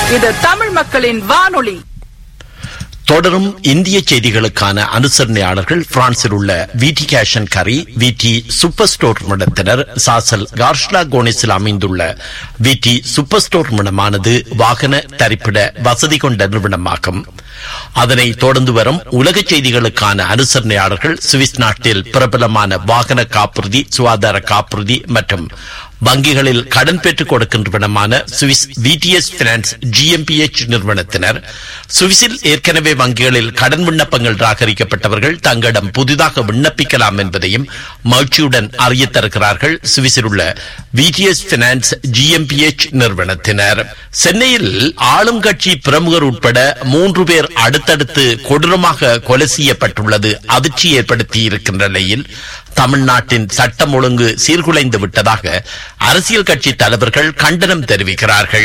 இது தமிழ் மக்களின் வானொலி தொடரும் இந்திய செய்திகளுக்கான அனுசரணையாளர்கள் பிரான்சில் உள்ள விடி கேஷன் கரி விடி சூப்பர் ஸ்டோர் நிறுவனத்தினர் சாசல் கார்ஷ்லா கோனிஸில் அமைந்துள்ள விடி சூப்பர் ஸ்டோர் நிறுவனமானது வாகன தரிப்பிட வசதி கொண்ட நிறுவனமாகும் அதனை தொடர்ந்து வரும் உலக செய்திகளுக்கான அனுசரணையாளர்கள் சுவிஸ் நாட்டில் பிரபலமான வாகன காப்புறுதி சுகாதார காப்புறுதி மற்றும் வங்கிகளில் கடன் பெற்றுக் கொடுக்கின்றவனமான சுவிஸ் விடிஎஸ் பினான்ஸ் ஜிஎம்பிஎச் நிறுவனத்தினர் சுவிஸில் ஏற்கனவே வங்கிகளில் கடன் விண்ணப்பங்கள் ராகரிக்கப்பட்டவர்கள் தங்களிடம் புதிதாக விண்ணப்பிக்கலாம் என்பதையும் மகிழ்ச்சியுடன் அறிய தருகிறார்கள் சுவிஸில் உள்ள விடிஎஸ் பினான்ஸ் ஜிஎம்பிஎச் நிறுவனத்தினர் சென்னையில் ஆளும் கட்சி பிரமுகர் உட்பட மூன்று பேர் அடுத்தடுத்து கொடூரமாக கொலை செய்யப்பட்டுள்ளது அதிர்ச்சி ஏற்படுத்தி இருக்கின்ற நிலையில் தமிழ்நாட்டின் சட்டம் ஒழுங்கு சீர்குலைந்து விட்டதாக அரசியல் கட்சி தலைவர்கள் கண்டனம் தெரிவிக்கிறார்கள்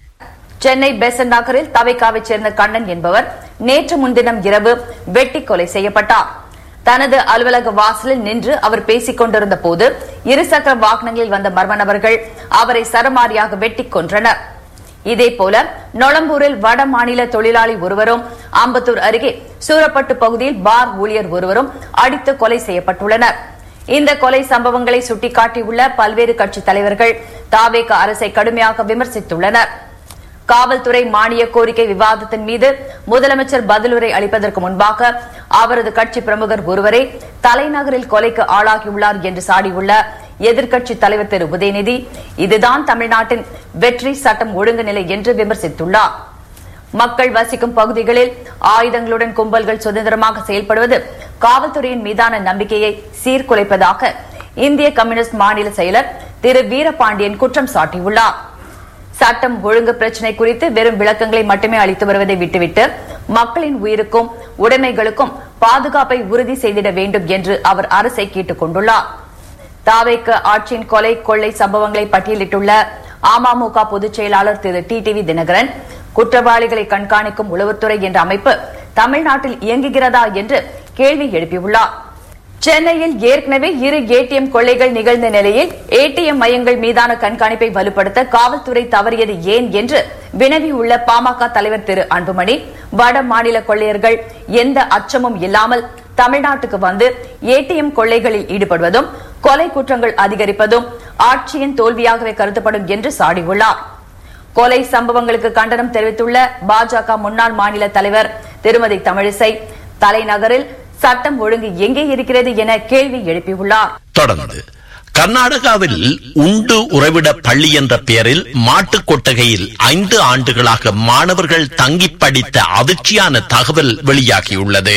சென்னை பெசன் நகரில் தவைக்காவைச் சேர்ந்த கண்ணன் என்பவர் நேற்று முன்தினம் இரவு வெட்டி கொலை செய்யப்பட்டார் தனது அலுவலக வாசலில் நின்று அவர் பேசிக் கொண்டிருந்த போது இருசக்கர வாகனங்களில் வந்த மர்ம நபர்கள் அவரை சரமாரியாக வெட்டிக் கொன்றனர் இதேபோல நொளம்பூரில் வட மாநில தொழிலாளி ஒருவரும் அம்பத்தூர் அருகே சூரப்பட்டு பகுதியில் பார் ஊழியர் ஒருவரும் அடித்து கொலை செய்யப்பட்டுள்ளனர் இந்த கொலை சம்பவங்களை சுட்டிக்காட்டியுள்ள பல்வேறு கட்சித் தலைவர்கள் தாவேக அரசை கடுமையாக விமர்சித்துள்ளனர் காவல்துறை மானிய கோரிக்கை விவாதத்தின் மீது முதலமைச்சர் பதிலுரை அளிப்பதற்கு முன்பாக அவரது கட்சி பிரமுகர் ஒருவரே தலைநகரில் கொலைக்கு ஆளாகியுள்ளார் என்று சாடியுள்ள எதிர்க்கட்சித் தலைவர் திரு உதயநிதி இதுதான் தமிழ்நாட்டின் வெற்றி சட்டம் ஒழுங்கு நிலை என்று விமர்சித்துள்ளார் மக்கள் வசிக்கும் பகுதிகளில் ஆயுதங்களுடன் கும்பல்கள் சுதந்திரமாக செயல்படுவது காவல்துறையின் மீதான நம்பிக்கையை சீர்குலைப்பதாக இந்திய கம்யூனிஸ்ட் மாநில செயலர் திரு வீரபாண்டியன் குற்றம் சாட்டியுள்ளார் சட்டம் ஒழுங்கு பிரச்சினை குறித்து வெறும் விளக்கங்களை மட்டுமே அளித்து வருவதை விட்டுவிட்டு மக்களின் உயிருக்கும் உடைமைகளுக்கும் பாதுகாப்பை உறுதி செய்திட வேண்டும் என்று அவர் அரசை கேட்டுக் கொண்டுள்ளார் தாவேக்கு ஆட்சியின் கொலை கொள்ளை சம்பவங்களை பட்டியலிட்டுள்ள அமமுக பொதுச் செயலாளர் திரு டி டிவி தினகரன் குற்றவாளிகளை கண்காணிக்கும் உளவுத்துறை என்ற அமைப்பு தமிழ்நாட்டில் இயங்குகிறதா என்று கேள்வி எழுப்பியுள்ளார் சென்னையில் ஏற்கனவே இரு ஏடிஎம் கொள்ளைகள் நிகழ்ந்த நிலையில் ஏடிஎம் மையங்கள் மீதான கண்காணிப்பை வலுப்படுத்த காவல்துறை தவறியது ஏன் என்று வினவியுள்ள பாமக தலைவர் திரு அன்புமணி வட மாநில கொள்ளையர்கள் எந்த அச்சமும் இல்லாமல் தமிழ்நாட்டுக்கு வந்து ஏடிஎம் கொள்ளைகளில் ஈடுபடுவதும் கொலை குற்றங்கள் அதிகரிப்பதும் ஆட்சியின் தோல்வியாகவே கருதப்படும் என்று சாடியுள்ளார் கொலை சம்பவங்களுக்கு கண்டனம் தெரிவித்துள்ள பாஜக முன்னாள் மாநில தலைவர் திருமதி தமிழிசை தலைநகரில் சட்டம் ஒழுங்கு எங்கே இருக்கிறது என கேள்வி எழுப்பியுள்ளார் தொடர்ந்து கர்நாடகாவில் உண்டு உறைவிட பள்ளி என்ற பெயரில் மாட்டுக் கொட்டகையில் ஐந்து ஆண்டுகளாக மாணவர்கள் தங்கி படித்த அதிர்ச்சியான தகவல் வெளியாகியுள்ளது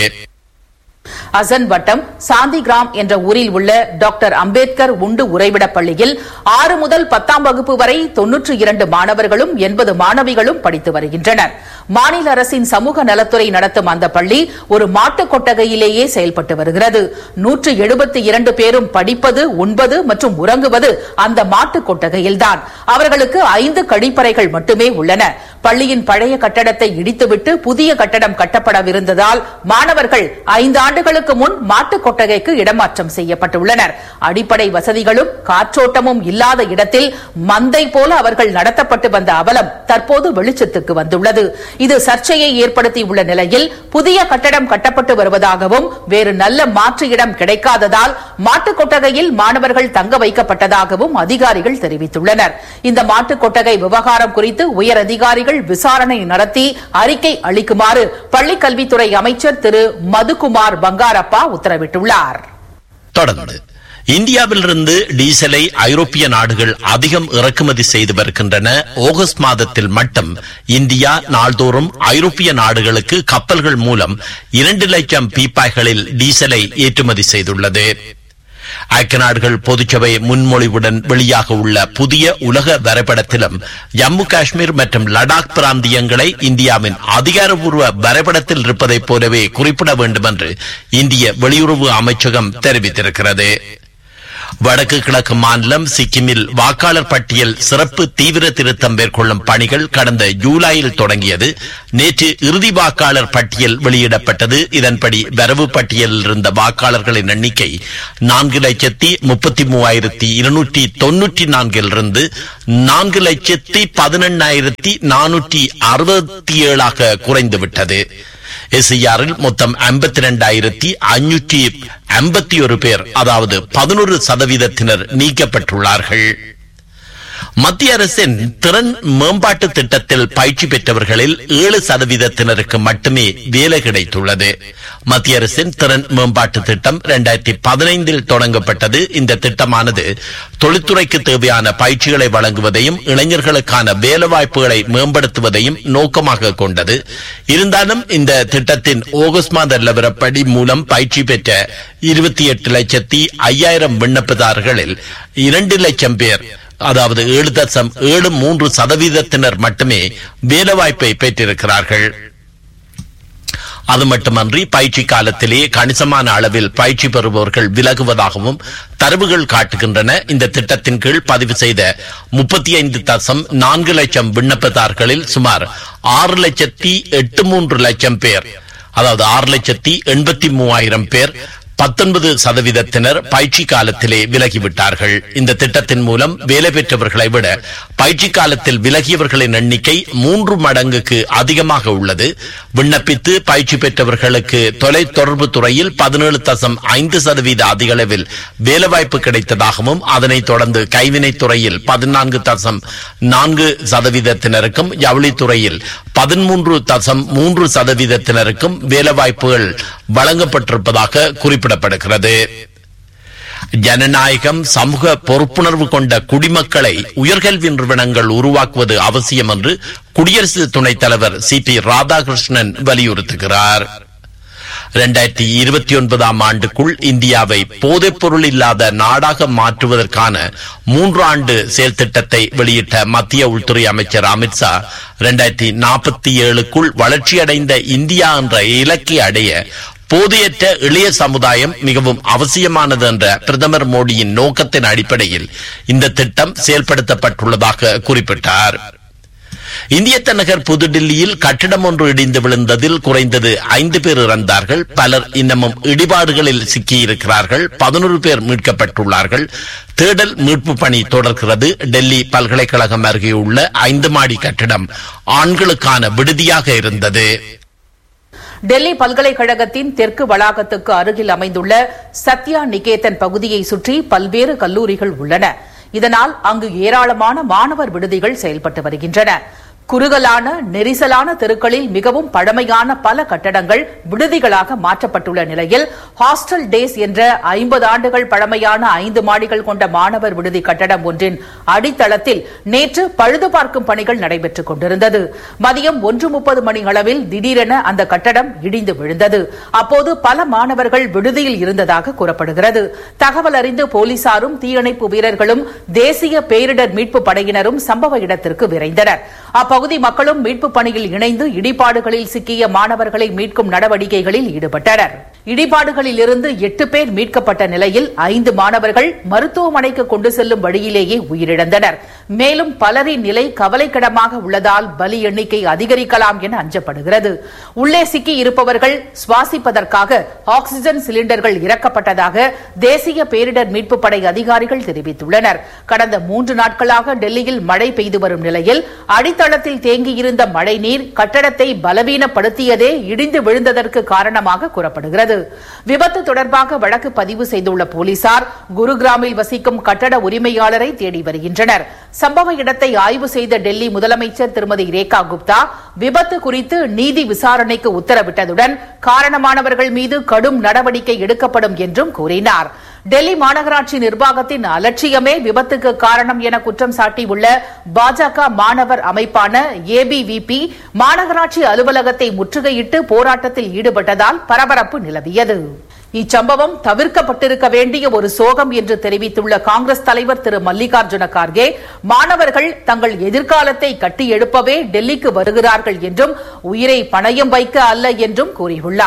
அசன் வட்டம் சாந்திகிராம் என்ற ஊரில் உள்ள டாக்டர் அம்பேத்கர் உண்டு உறைவிட பள்ளியில் ஆறு முதல் பத்தாம் வகுப்பு வரை தொன்னூற்றி இரண்டு மாணவர்களும் எண்பது மாணவிகளும் படித்து வருகின்றனர் மாநில அரசின் சமூக நலத்துறை நடத்தும் அந்த பள்ளி ஒரு மாட்டுக் கொட்டகையிலேயே செயல்பட்டு வருகிறது நூற்று எழுபத்தி இரண்டு பேரும் படிப்பது உண்பது மற்றும் உறங்குவது அந்த மாட்டுக் கொட்டகையில்தான் அவர்களுக்கு ஐந்து கழிப்பறைகள் மட்டுமே உள்ளன பள்ளியின் பழைய கட்டடத்தை இடித்துவிட்டு புதிய கட்டடம் கட்டப்படவிருந்ததால் மாணவர்கள் ஐந்து ஆண்டுகளுக்கு முன் மாட்டுக் கொட்டகைக்கு இடமாற்றம் செய்யப்பட்டுள்ளனர் அடிப்படை வசதிகளும் காற்றோட்டமும் இல்லாத இடத்தில் மந்தை போல அவர்கள் நடத்தப்பட்டு வந்த அவலம் தற்போது வெளிச்சத்துக்கு வந்துள்ளது இது சர்ச்சையை ஏற்படுத்தியுள்ள நிலையில் புதிய கட்டடம் கட்டப்பட்டு வருவதாகவும் வேறு நல்ல மாற்று இடம் கிடைக்காததால் மாட்டுக் கொட்டகையில் மாணவர்கள் தங்க வைக்கப்பட்டதாகவும் அதிகாரிகள் தெரிவித்துள்ளனர் இந்த மாட்டுக் கொட்டகை விவகாரம் குறித்து உயர் அதிகாரிகள் விசாரணை நடத்தி அறிக்கை அளிக்குமாறு பள்ளிக் கல்வித்துறை அமைச்சர் திரு மதுகுமார் பங்காரப்பா உத்தரவிட்டுள்ளார் தொடர்ந்து இந்தியாவிலிருந்து டீசலை ஐரோப்பிய நாடுகள் அதிகம் இறக்குமதி செய்து வருகின்றன ஆகஸ்ட் மாதத்தில் மட்டும் இந்தியா நாள்தோறும் ஐரோப்பிய நாடுகளுக்கு கப்பல்கள் மூலம் இரண்டு லட்சம் பீப்பாய்களில் டீசலை ஏற்றுமதி செய்துள்ளது ஐக்கிய நாடுகள் பொதுச்சபை முன்மொழிவுடன் வெளியாக உள்ள புதிய உலக வரைபடத்திலும் ஜம்மு காஷ்மீர் மற்றும் லடாக் பிராந்தியங்களை இந்தியாவின் அதிகாரப்பூர்வ வரைபடத்தில் இருப்பதைப் போலவே குறிப்பிட வேண்டும் என்று இந்திய வெளியுறவு அமைச்சகம் தெரிவித்திருக்கிறது வடக்கு கிழக்கு மாநிலம் சிக்கிமில் வாக்காளர் பட்டியல் சிறப்பு தீவிர திருத்தம் மேற்கொள்ளும் பணிகள் கடந்த ஜூலையில் தொடங்கியது நேற்று இறுதி வாக்காளர் பட்டியல் வெளியிடப்பட்டது இதன்படி வரவு பட்டியலில் இருந்த வாக்காளர்களின் எண்ணிக்கை நான்கு லட்சத்தி முப்பத்தி மூவாயிரத்தி இருநூற்றி தொன்னூற்றி நான்கிலிருந்து நான்கு லட்சத்தி பதினெண்ணாயிரத்தி நானூற்றி அறுபத்தி ஏழாக குறைந்துவிட்டது எஸ்ஐஆரில் மொத்தம் ஐம்பத்தி ரெண்டாயிரத்தி ஐநூற்றி ஐம்பத்தி ஒரு பேர் அதாவது பதினொரு சதவீதத்தினர் நீக்கப்பட்டுள்ளார்கள் மத்திய அரசின் திறன் மேம்பாட்டு திட்டத்தில் பயிற்சி பெற்றவர்களில் ஏழு சதவீதத்தினருக்கு மட்டுமே வேலை கிடைத்துள்ளது மத்திய அரசின் திறன் மேம்பாட்டு திட்டம் இரண்டாயிரத்தி பதினைந்தில் தொடங்கப்பட்டது இந்த திட்டமானது தொழில்துறைக்கு தேவையான பயிற்சிகளை வழங்குவதையும் இளைஞர்களுக்கான வேலைவாய்ப்புகளை மேம்படுத்துவதையும் நோக்கமாக கொண்டது இருந்தாலும் இந்த திட்டத்தின் ஆகஸ்ட் மாத நிலவரப்படி மூலம் பயிற்சி பெற்ற இருபத்தி எட்டு லட்சத்தி ஐயாயிரம் விண்ணப்பதாரர்களில் இரண்டு லட்சம் பேர் அதாவது ஏழு தசம் ஏழு மூன்று சதவீதத்தினர் மட்டுமே வேலைவாய்ப்பை பெற்றிருக்கிறார்கள் அது மட்டுமன்றி பயிற்சி காலத்திலே கணிசமான அளவில் பயிற்சி பெறுபவர்கள் விலகுவதாகவும் தரவுகள் காட்டுகின்றன இந்த திட்டத்தின் கீழ் பதிவு செய்த முப்பத்தி ஐந்து தசம் நான்கு லட்சம் விண்ணப்பதாரர்களில் சுமார் ஆறு லட்சத்தி எட்டு மூன்று லட்சம் பேர் அதாவது ஆறு லட்சத்தி எண்பத்தி மூவாயிரம் பேர் பத்தொன்பது சதவீதத்தினர் பயிற்சி காலத்திலே விலகிவிட்டார்கள் இந்த திட்டத்தின் மூலம் வேலை பெற்றவர்களை விட பயிற்சி காலத்தில் விலகியவர்களின் எண்ணிக்கை மூன்று மடங்குக்கு அதிகமாக உள்ளது விண்ணப்பித்து பயிற்சி பெற்றவர்களுக்கு தொலை தொடர்பு துறையில் பதினேழு தசம் ஐந்து சதவீத அதிக அளவில் வேலைவாய்ப்பு கிடைத்ததாகவும் அதனைத் தொடர்ந்து கைவினைத் துறையில் பதினான்கு தசம் நான்கு சதவீதத்தினருக்கும் ஜவுளித்துறையில் பதிமூன்று தசம் மூன்று சதவீதத்தினருக்கும் வேலைவாய்ப்புகள் வழங்கப்பட்டிருப்பதாக குறிப்பிடப்படுகிறது ஜனநாயகம் சமூக பொறுப்புணர்வு கொண்ட குடிமக்களை உயர்கல்வி நிறுவனங்கள் உருவாக்குவது அவசியம் என்று குடியரசு துணைத் தலைவர் சி பி ராதாகிருஷ்ணன் வலியுறுத்துகிறார் இரண்டாயிரத்தி இருபத்தி ஒன்பதாம் ஆண்டுக்குள் இந்தியாவை போதைப் பொருள் இல்லாத நாடாக மாற்றுவதற்கான மூன்று ஆண்டு செயல் திட்டத்தை வெளியிட்ட மத்திய உள்துறை அமைச்சர் அமித்ஷா இரண்டாயிரத்தி நாற்பத்தி ஏழுக்குள் வளர்ச்சியடைந்த இந்தியா என்ற இலக்கை அடைய போதையற்ற இளைய சமுதாயம் மிகவும் அவசியமானது என்ற பிரதமர் மோடியின் நோக்கத்தின் அடிப்படையில் இந்த திட்டம் செயல்படுத்தப்பட்டுள்ளதாக குறிப்பிட்டார் இந்திய தலைநகர் புதுடில்லியில் கட்டிடம் ஒன்று இடிந்து விழுந்ததில் குறைந்தது ஐந்து பேர் இறந்தார்கள் பலர் இன்னமும் இடிபாடுகளில் சிக்கியிருக்கிறார்கள் பதினொரு பேர் மீட்கப்பட்டுள்ளார்கள் தேடல் மீட்பு பணி தொடர்கிறது டெல்லி பல்கலைக்கழகம் அருகே உள்ள ஐந்து மாடி கட்டிடம் ஆண்களுக்கான விடுதியாக இருந்தது டெல்லி பல்கலைக்கழகத்தின் தெற்கு வளாகத்துக்கு அருகில் அமைந்துள்ள சத்யா நிகேதன் பகுதியை சுற்றி பல்வேறு கல்லூரிகள் உள்ளன இதனால் அங்கு ஏராளமான மாணவர் விடுதிகள் செயல்பட்டு வருகின்றன குறுகலான நெரிசலான தெருக்களில் மிகவும் பழமையான பல கட்டடங்கள் விடுதிகளாக மாற்றப்பட்டுள்ள நிலையில் ஹாஸ்டல் டேஸ் என்ற ஐம்பது ஆண்டுகள் பழமையான ஐந்து மாடிகள் கொண்ட மாணவர் விடுதி கட்டடம் ஒன்றின் அடித்தளத்தில் நேற்று பழுது பார்க்கும் பணிகள் நடைபெற்றுக் கொண்டிருந்தது மதியம் ஒன்று முப்பது மணி அளவில் திடீரென அந்த கட்டடம் இடிந்து விழுந்தது அப்போது பல மாணவர்கள் விடுதியில் இருந்ததாக கூறப்படுகிறது தகவல் அறிந்து போலீசாரும் தீயணைப்பு வீரர்களும் தேசிய பேரிடர் மீட்பு படையினரும் சம்பவ இடத்திற்கு விரைந்தனர் அப்பகுதி மக்களும் மீட்பு பணியில் இணைந்து இடிபாடுகளில் சிக்கிய மாணவர்களை மீட்கும் நடவடிக்கைகளில் ஈடுபட்டனர் இடிபாடுகளில் இருந்து எட்டு பேர் மீட்கப்பட்ட நிலையில் ஐந்து மாணவர்கள் மருத்துவமனைக்கு கொண்டு செல்லும் வழியிலேயே உயிரிழந்தனர் மேலும் பலரின் நிலை கவலைக்கிடமாக உள்ளதால் பலி எண்ணிக்கை அதிகரிக்கலாம் என அஞ்சப்படுகிறது உள்ளே சிக்கி இருப்பவர்கள் சுவாசிப்பதற்காக ஆக்ஸிஜன் சிலிண்டர்கள் இறக்கப்பட்டதாக தேசிய பேரிடர் மீட்பு படை அதிகாரிகள் தெரிவித்துள்ளனர் கடந்த மூன்று நாட்களாக டெல்லியில் மழை பெய்து வரும் நிலையில் அடித்தளத்தில் தேங்கியிருந்த மழைநீர் கட்டடத்தை பலவீனப்படுத்தியதே இடிந்து விழுந்ததற்கு காரணமாக கூறப்படுகிறது விபத்து தொடர்பாக வழக்கு பதிவு செய்துள்ள போலீசார் குருகிராமில் வசிக்கும் கட்டட உரிமையாளரை தேடி வருகின்றனர் சம்பவ இடத்தை ஆய்வு செய்த டெல்லி முதலமைச்சர் திருமதி ரேகா குப்தா விபத்து குறித்து நீதி விசாரணைக்கு உத்தரவிட்டதுடன் காரணமானவர்கள் மீது கடும் நடவடிக்கை எடுக்கப்படும் என்றும் கூறினார் டெல்லி மாநகராட்சி நிர்வாகத்தின் அலட்சியமே விபத்துக்கு காரணம் என குற்றம் சாட்டியுள்ள பாஜக மாணவர் அமைப்பான ஏபிவிபி மாநகராட்சி அலுவலகத்தை முற்றுகையிட்டு போராட்டத்தில் ஈடுபட்டதால் பரபரப்பு நிலவியது இச்சம்பவம் தவிர்க்கப்பட்டிருக்க வேண்டிய ஒரு சோகம் என்று தெரிவித்துள்ள காங்கிரஸ் தலைவர் திரு மல்லிகார்ஜுன கார்கே மாணவர்கள் தங்கள் எதிர்காலத்தை கட்டியெழுப்பவே டெல்லிக்கு வருகிறார்கள் என்றும் உயிரை பணயம் வைக்க அல்ல என்றும் கூறியுள்ளார்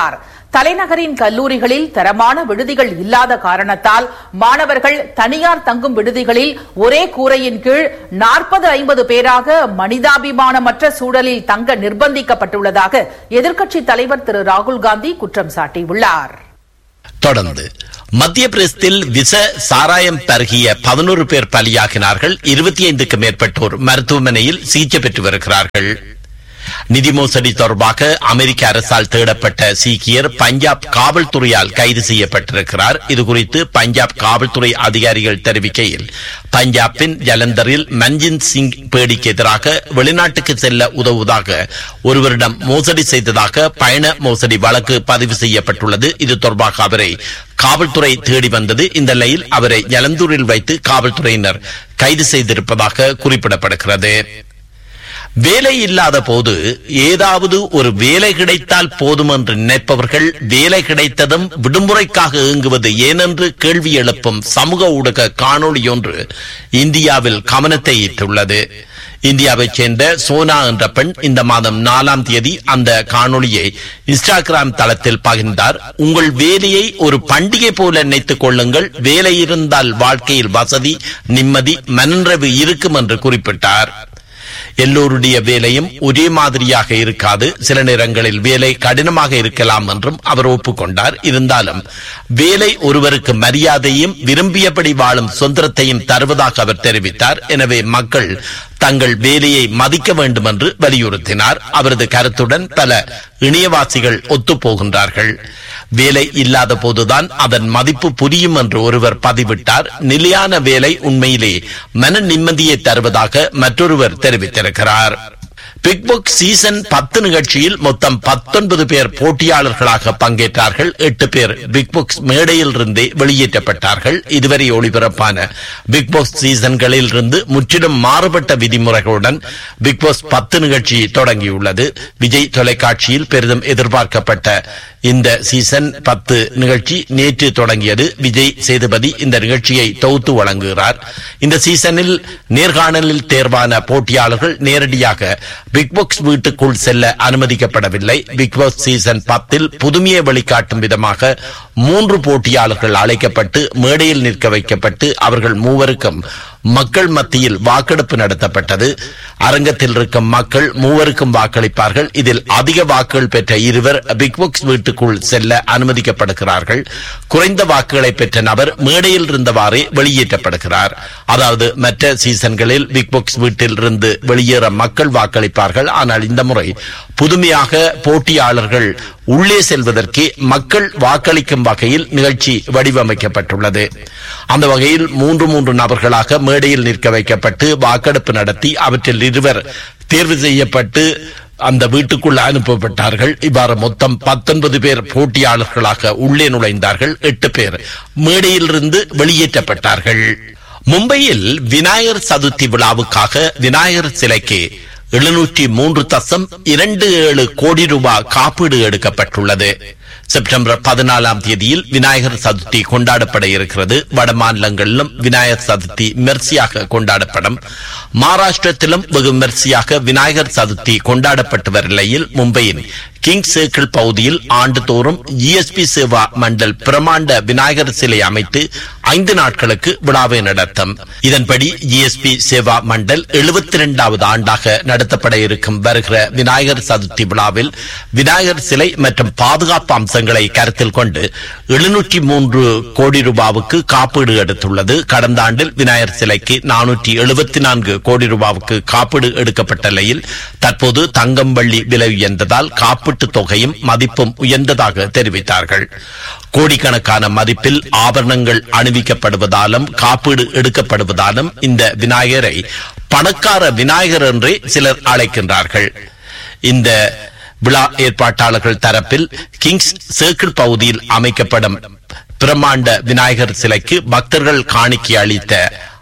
தலைநகரின் கல்லூரிகளில் தரமான விடுதிகள் இல்லாத காரணத்தால் மாணவர்கள் தனியார் தங்கும் விடுதிகளில் ஒரே கூரையின் கீழ் நாற்பது ஐம்பது பேராக மனிதாபிமானமற்ற சூழலில் தங்க நிர்பந்திக்கப்பட்டுள்ளதாக எதிர்க்கட்சித் தலைவர் திரு ராகுல் காந்தி குற்றம் சாட்டியுள்ளார் தொடர்ந்து மத்திய பிரதேசத்தில் விச சாராயம் பருகிய பதினோரு பேர் பலியாகினார்கள் இருபத்தி ஐந்துக்கு மேற்பட்டோர் மருத்துவமனையில் சிகிச்சை பெற்று வருகிறார்கள் நிதி மோசடி தொடர்பாக அமெரிக்க அரசால் தேடப்பட்ட சீக்கியர் பஞ்சாப் காவல்துறையால் கைது செய்யப்பட்டிருக்கிறார் இதுகுறித்து பஞ்சாப் காவல்துறை அதிகாரிகள் தெரிவிக்கையில் பஞ்சாபின் ஜலந்தரில் மன்ஜிந்த் சிங் பேடிக்கு எதிராக வெளிநாட்டுக்கு செல்ல உதவுவதாக ஒருவரிடம் மோசடி செய்ததாக பயண மோசடி வழக்கு பதிவு செய்யப்பட்டுள்ளது இது தொடர்பாக அவரை காவல்துறை தேடி வந்தது இந்த நிலையில் அவரை ஜலந்தூரில் வைத்து காவல்துறையினர் கைது செய்திருப்பதாக குறிப்பிடப்படுகிறது வேலை இல்லாத போது ஏதாவது ஒரு வேலை கிடைத்தால் போதும் என்று நினைப்பவர்கள் வேலை கிடைத்ததும் விடுமுறைக்காக இயங்குவது ஏனென்று கேள்வி எழுப்பும் சமூக ஊடக காணொளி ஒன்று இந்தியாவில் கவனத்தை ஈர்த்துள்ளது இந்தியாவைச் சேர்ந்த சோனா என்ற பெண் இந்த மாதம் நாலாம் தேதி அந்த காணொளியை இன்ஸ்டாகிராம் தளத்தில் பகிர்ந்தார் உங்கள் வேலையை ஒரு பண்டிகை போல நினைத்துக் கொள்ளுங்கள் வேலை இருந்தால் வாழ்க்கையில் வசதி நிம்மதி மனநிறைவு இருக்கும் என்று குறிப்பிட்டார் எல்லோருடைய வேலையும் ஒரே மாதிரியாக இருக்காது சில நேரங்களில் வேலை கடினமாக இருக்கலாம் என்றும் அவர் ஒப்புக்கொண்டார் இருந்தாலும் வேலை ஒருவருக்கு மரியாதையும் விரும்பியபடி வாழும் சுதந்திரத்தையும் தருவதாக அவர் தெரிவித்தார் எனவே மக்கள் தங்கள் வேலையை மதிக்க வேண்டும் என்று வலியுறுத்தினார் அவரது கருத்துடன் பல இணையவாசிகள் ஒத்துப்போகின்றார்கள் வேலை இல்லாத போதுதான் அதன் மதிப்பு புரியும் என்று ஒருவர் பதிவிட்டார் நிலையான வேலை உண்மையிலே மன நிம்மதியை தருவதாக மற்றொருவர் தெரிவித்திருக்கிறார் பிக் புக் சீசன் பத்து நிகழ்ச்சியில் மொத்தம் பத்தொன்பது பேர் போட்டியாளர்களாக பங்கேற்றார்கள் எட்டு பேர் பிக் புக்ஸ் மேடையில் இருந்தே வெளியேற்றப்பட்டார்கள் இதுவரை ஒளிபரப்பான பிக் பாஸ் சீசன்களில் இருந்து முற்றிலும் மாறுபட்ட விதிமுறைகளுடன் பிக் பாஸ் பத்து நிகழ்ச்சி தொடங்கியுள்ளது விஜய் தொலைக்காட்சியில் பெரிதும் எதிர்பார்க்கப்பட்ட இந்த சீசன் பத்து நிகழ்ச்சி நேற்று தொடங்கியது விஜய் சேதுபதி இந்த நிகழ்ச்சியை தொகுத்து வழங்குகிறார் இந்த சீசனில் நேர்காணலில் தேர்வான போட்டியாளர்கள் நேரடியாக பிக் பாஸ் வீட்டுக்குள் செல்ல அனுமதிக்கப்படவில்லை பிக் பாஸ் சீசன் பத்தில் புதுமையை வெளிக்காட்டும் விதமாக மூன்று போட்டியாளர்கள் அழைக்கப்பட்டு மேடையில் நிற்க வைக்கப்பட்டு அவர்கள் மூவருக்கும் மக்கள் மத்தியில் வாக்கெடுப்பு நடத்தப்பட்டது அரங்கத்தில் இருக்கும் மக்கள் மூவருக்கும் வாக்களிப்பார்கள் இதில் அதிக வாக்குகள் பெற்ற இருவர் பிக் பாஸ் வீட்டுக்குள் செல்ல அனுமதிக்கப்படுகிறார்கள் குறைந்த வாக்குகளை பெற்ற நபர் மேடையில் இருந்தவாறே வெளியேற்றப்படுகிறார் அதாவது மற்ற சீசன்களில் பிக் பாஸ் வீட்டில் இருந்து வெளியேற மக்கள் வாக்களிப்பார்கள் ஆனால் இந்த முறை புதுமையாக போட்டியாளர்கள் உள்ளே செல்வதற்கு மக்கள் வாக்களிக்கும் வகையில் நிகழ்ச்சி வடிவமைக்கப்பட்டுள்ளது அந்த வகையில் மூன்று மூன்று நபர்களாக மேடையில் நிற்க வைக்கப்பட்டு வாக்கெடுப்பு நடத்தி அவற்றில் இருவர் தேர்வு செய்யப்பட்டு அந்த வீட்டுக்குள் அனுப்பப்பட்டார்கள் இவ்வாறு மொத்தம் பத்தொன்பது பேர் போட்டியாளர்களாக உள்ளே நுழைந்தார்கள் எட்டு பேர் மேடையிலிருந்து வெளியேற்றப்பட்டார்கள் மும்பையில் விநாயகர் சதுர்த்தி விழாவுக்காக விநாயகர் சிலைக்கு எழுநூற்றி மூன்று தசம் இரண்டு ஏழு கோடி ரூபாய் காப்பீடு எடுக்கப்பட்டுள்ளது செப்டம்பர் பதினாலாம் தேதியில் விநாயகர் சதுர்த்தி கொண்டாடப்பட இருக்கிறது வட மாநிலங்களிலும் விநாயகர் சதுர்த்தி விமர்சையாக கொண்டாடப்படும் மகாராஷ்டிரத்திலும் வெகு விமர்சையாக விநாயகர் சதுர்த்தி கொண்டாடப்பட்டு வரும் நிலையில் மும்பையின் கிங் சர்க்கிள் பகுதியில் ஆண்டுதோறும் ஜிஎஸ்பி சேவா மண்டல் பிரமாண்ட விநாயகர் சிலை அமைத்து ஐந்து நாட்களுக்கு விழாவை நடத்தும் இதன்படி ஜிஎஸ்பி சேவா மண்டல் எழுபத்தி இரண்டாவது ஆண்டாக நடத்தப்பட இருக்கும் வருகிற விநாயகர் சதுர்த்தி விழாவில் விநாயகர் சிலை மற்றும் பாதுகாப்பு அம்சங்களை கருத்தில் கொண்டு எழுநூற்றி மூன்று கோடி ரூபாவுக்கு காப்பீடு எடுத்துள்ளது கடந்த ஆண்டில் விநாயகர் சிலைக்கு நானூற்றி எழுபத்தி நான்கு கோடி ரூபாவுக்கு காப்பீடு எடுக்கப்பட்ட நிலையில் தற்போது தங்கம் வெள்ளி விலை உயர்ந்ததால் காப்பீட்டு தொகையும் மதிப்பும் உயர்ந்ததாக தெரிவித்தார்கள் கோடிக்கணக்கான மதிப்பில் ஆபரணங்கள் அணிவிக்கப்படுவதாலும் காப்பீடு எடுக்கப்படுவதாலும் இந்த விநாயகரை பணக்கார விநாயகர் என்றே சிலர் அழைக்கின்றார்கள் இந்த விழா ஏற்பாட்டாளர்கள் தரப்பில் கிங்ஸ் சர்க்கிள் பகுதியில் அமைக்கப்படும் பிரம்மாண்ட விநாயகர் சிலைக்கு பக்தர்கள் காணிக்கை அளித்த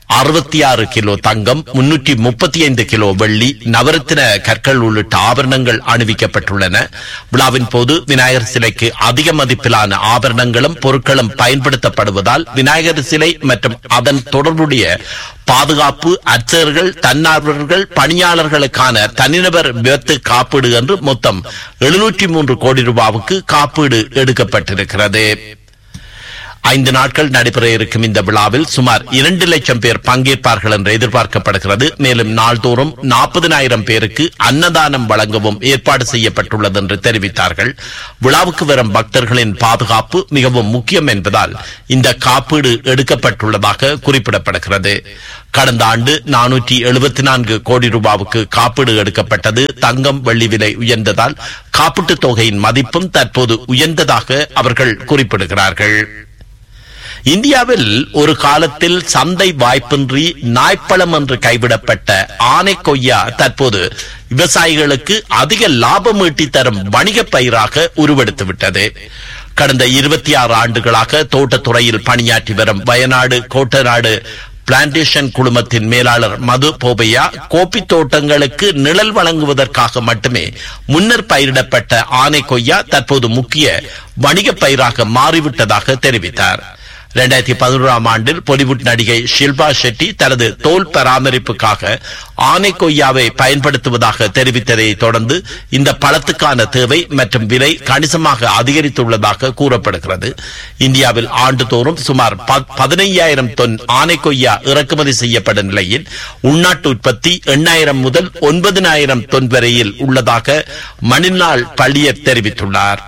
அறுபத்தி ஆறு கிலோ தங்கம் முன்னூற்றி முப்பத்தி ஐந்து கிலோ வெள்ளி நவரத்தின கற்கள் உள்ளிட்ட ஆபரணங்கள் அணிவிக்கப்பட்டுள்ளன விழாவின் போது விநாயகர் சிலைக்கு அதிக மதிப்பிலான ஆபரணங்களும் பொருட்களும் பயன்படுத்தப்படுவதால் விநாயகர் சிலை மற்றும் அதன் தொடர்புடைய பாதுகாப்பு அர்ச்சகர்கள் தன்னார்வலர்கள் பணியாளர்களுக்கான தனிநபர் விபத்து காப்பீடு என்று மொத்தம் எழுநூற்றி மூன்று கோடி ரூபாவுக்கு காப்பீடு எடுக்கப்பட்டிருக்கிறது ஐந்து நாட்கள் நடைபெற இருக்கும் இந்த விழாவில் சுமார் இரண்டு லட்சம் பேர் பங்கேற்பார்கள் என்று எதிர்பார்க்கப்படுகிறது மேலும் நாள்தோறும் நாற்பதினாயிரம் பேருக்கு அன்னதானம் வழங்கவும் ஏற்பாடு செய்யப்பட்டுள்ளது என்று தெரிவித்தார்கள் விழாவுக்கு வரும் பக்தர்களின் பாதுகாப்பு மிகவும் முக்கியம் என்பதால் இந்த காப்பீடு எடுக்கப்பட்டுள்ளதாக குறிப்பிடப்படுகிறது கடந்த ஆண்டு நானூற்றி எழுபத்தி நான்கு கோடி ரூபாவுக்கு காப்பீடு எடுக்கப்பட்டது தங்கம் வெள்ளி விலை உயர்ந்ததால் காப்பீட்டுத் தொகையின் மதிப்பும் தற்போது உயர்ந்ததாக அவர்கள் குறிப்பிடுகிறார்கள் இந்தியாவில் ஒரு காலத்தில் சந்தை வாய்ப்பின்றி நாய்ப்பழம் என்று கைவிடப்பட்ட ஆனை கொய்யா தற்போது விவசாயிகளுக்கு அதிக லாபம் ஈட்டி தரும் வணிக பயிராக உருவெடுத்து விட்டது கடந்த இருபத்தி ஆறு ஆண்டுகளாக தோட்டத்துறையில் பணியாற்றி வரும் வயநாடு கோட்டநாடு பிளான்டேஷன் குழுமத்தின் மேலாளர் மது போபையா கோப்பி தோட்டங்களுக்கு நிழல் வழங்குவதற்காக மட்டுமே முன்னர் பயிரிடப்பட்ட ஆனை கொய்யா தற்போது முக்கிய வணிக பயிராக மாறிவிட்டதாக தெரிவித்தார் இரண்டாயிரத்தி பதினோராம் ஆண்டில் பாலிவுட் நடிகை ஷில்பா ஷெட்டி தனது தோல் பராமரிப்புக்காக ஆனை கொய்யாவை பயன்படுத்துவதாக தெரிவித்ததை தொடர்ந்து இந்த பழத்துக்கான தேவை மற்றும் விலை கணிசமாக அதிகரித்துள்ளதாக கூறப்படுகிறது இந்தியாவில் ஆண்டுதோறும் சுமார் பதினையாயிரம் தொன் ஆனை கொய்யா இறக்குமதி செய்யப்படும் நிலையில் உள்நாட்டு உற்பத்தி எண்ணாயிரம் முதல் ஒன்பதினாயிரம் தொன் வரையில் உள்ளதாக மணிநாள் பள்ளியர் தெரிவித்துள்ளார்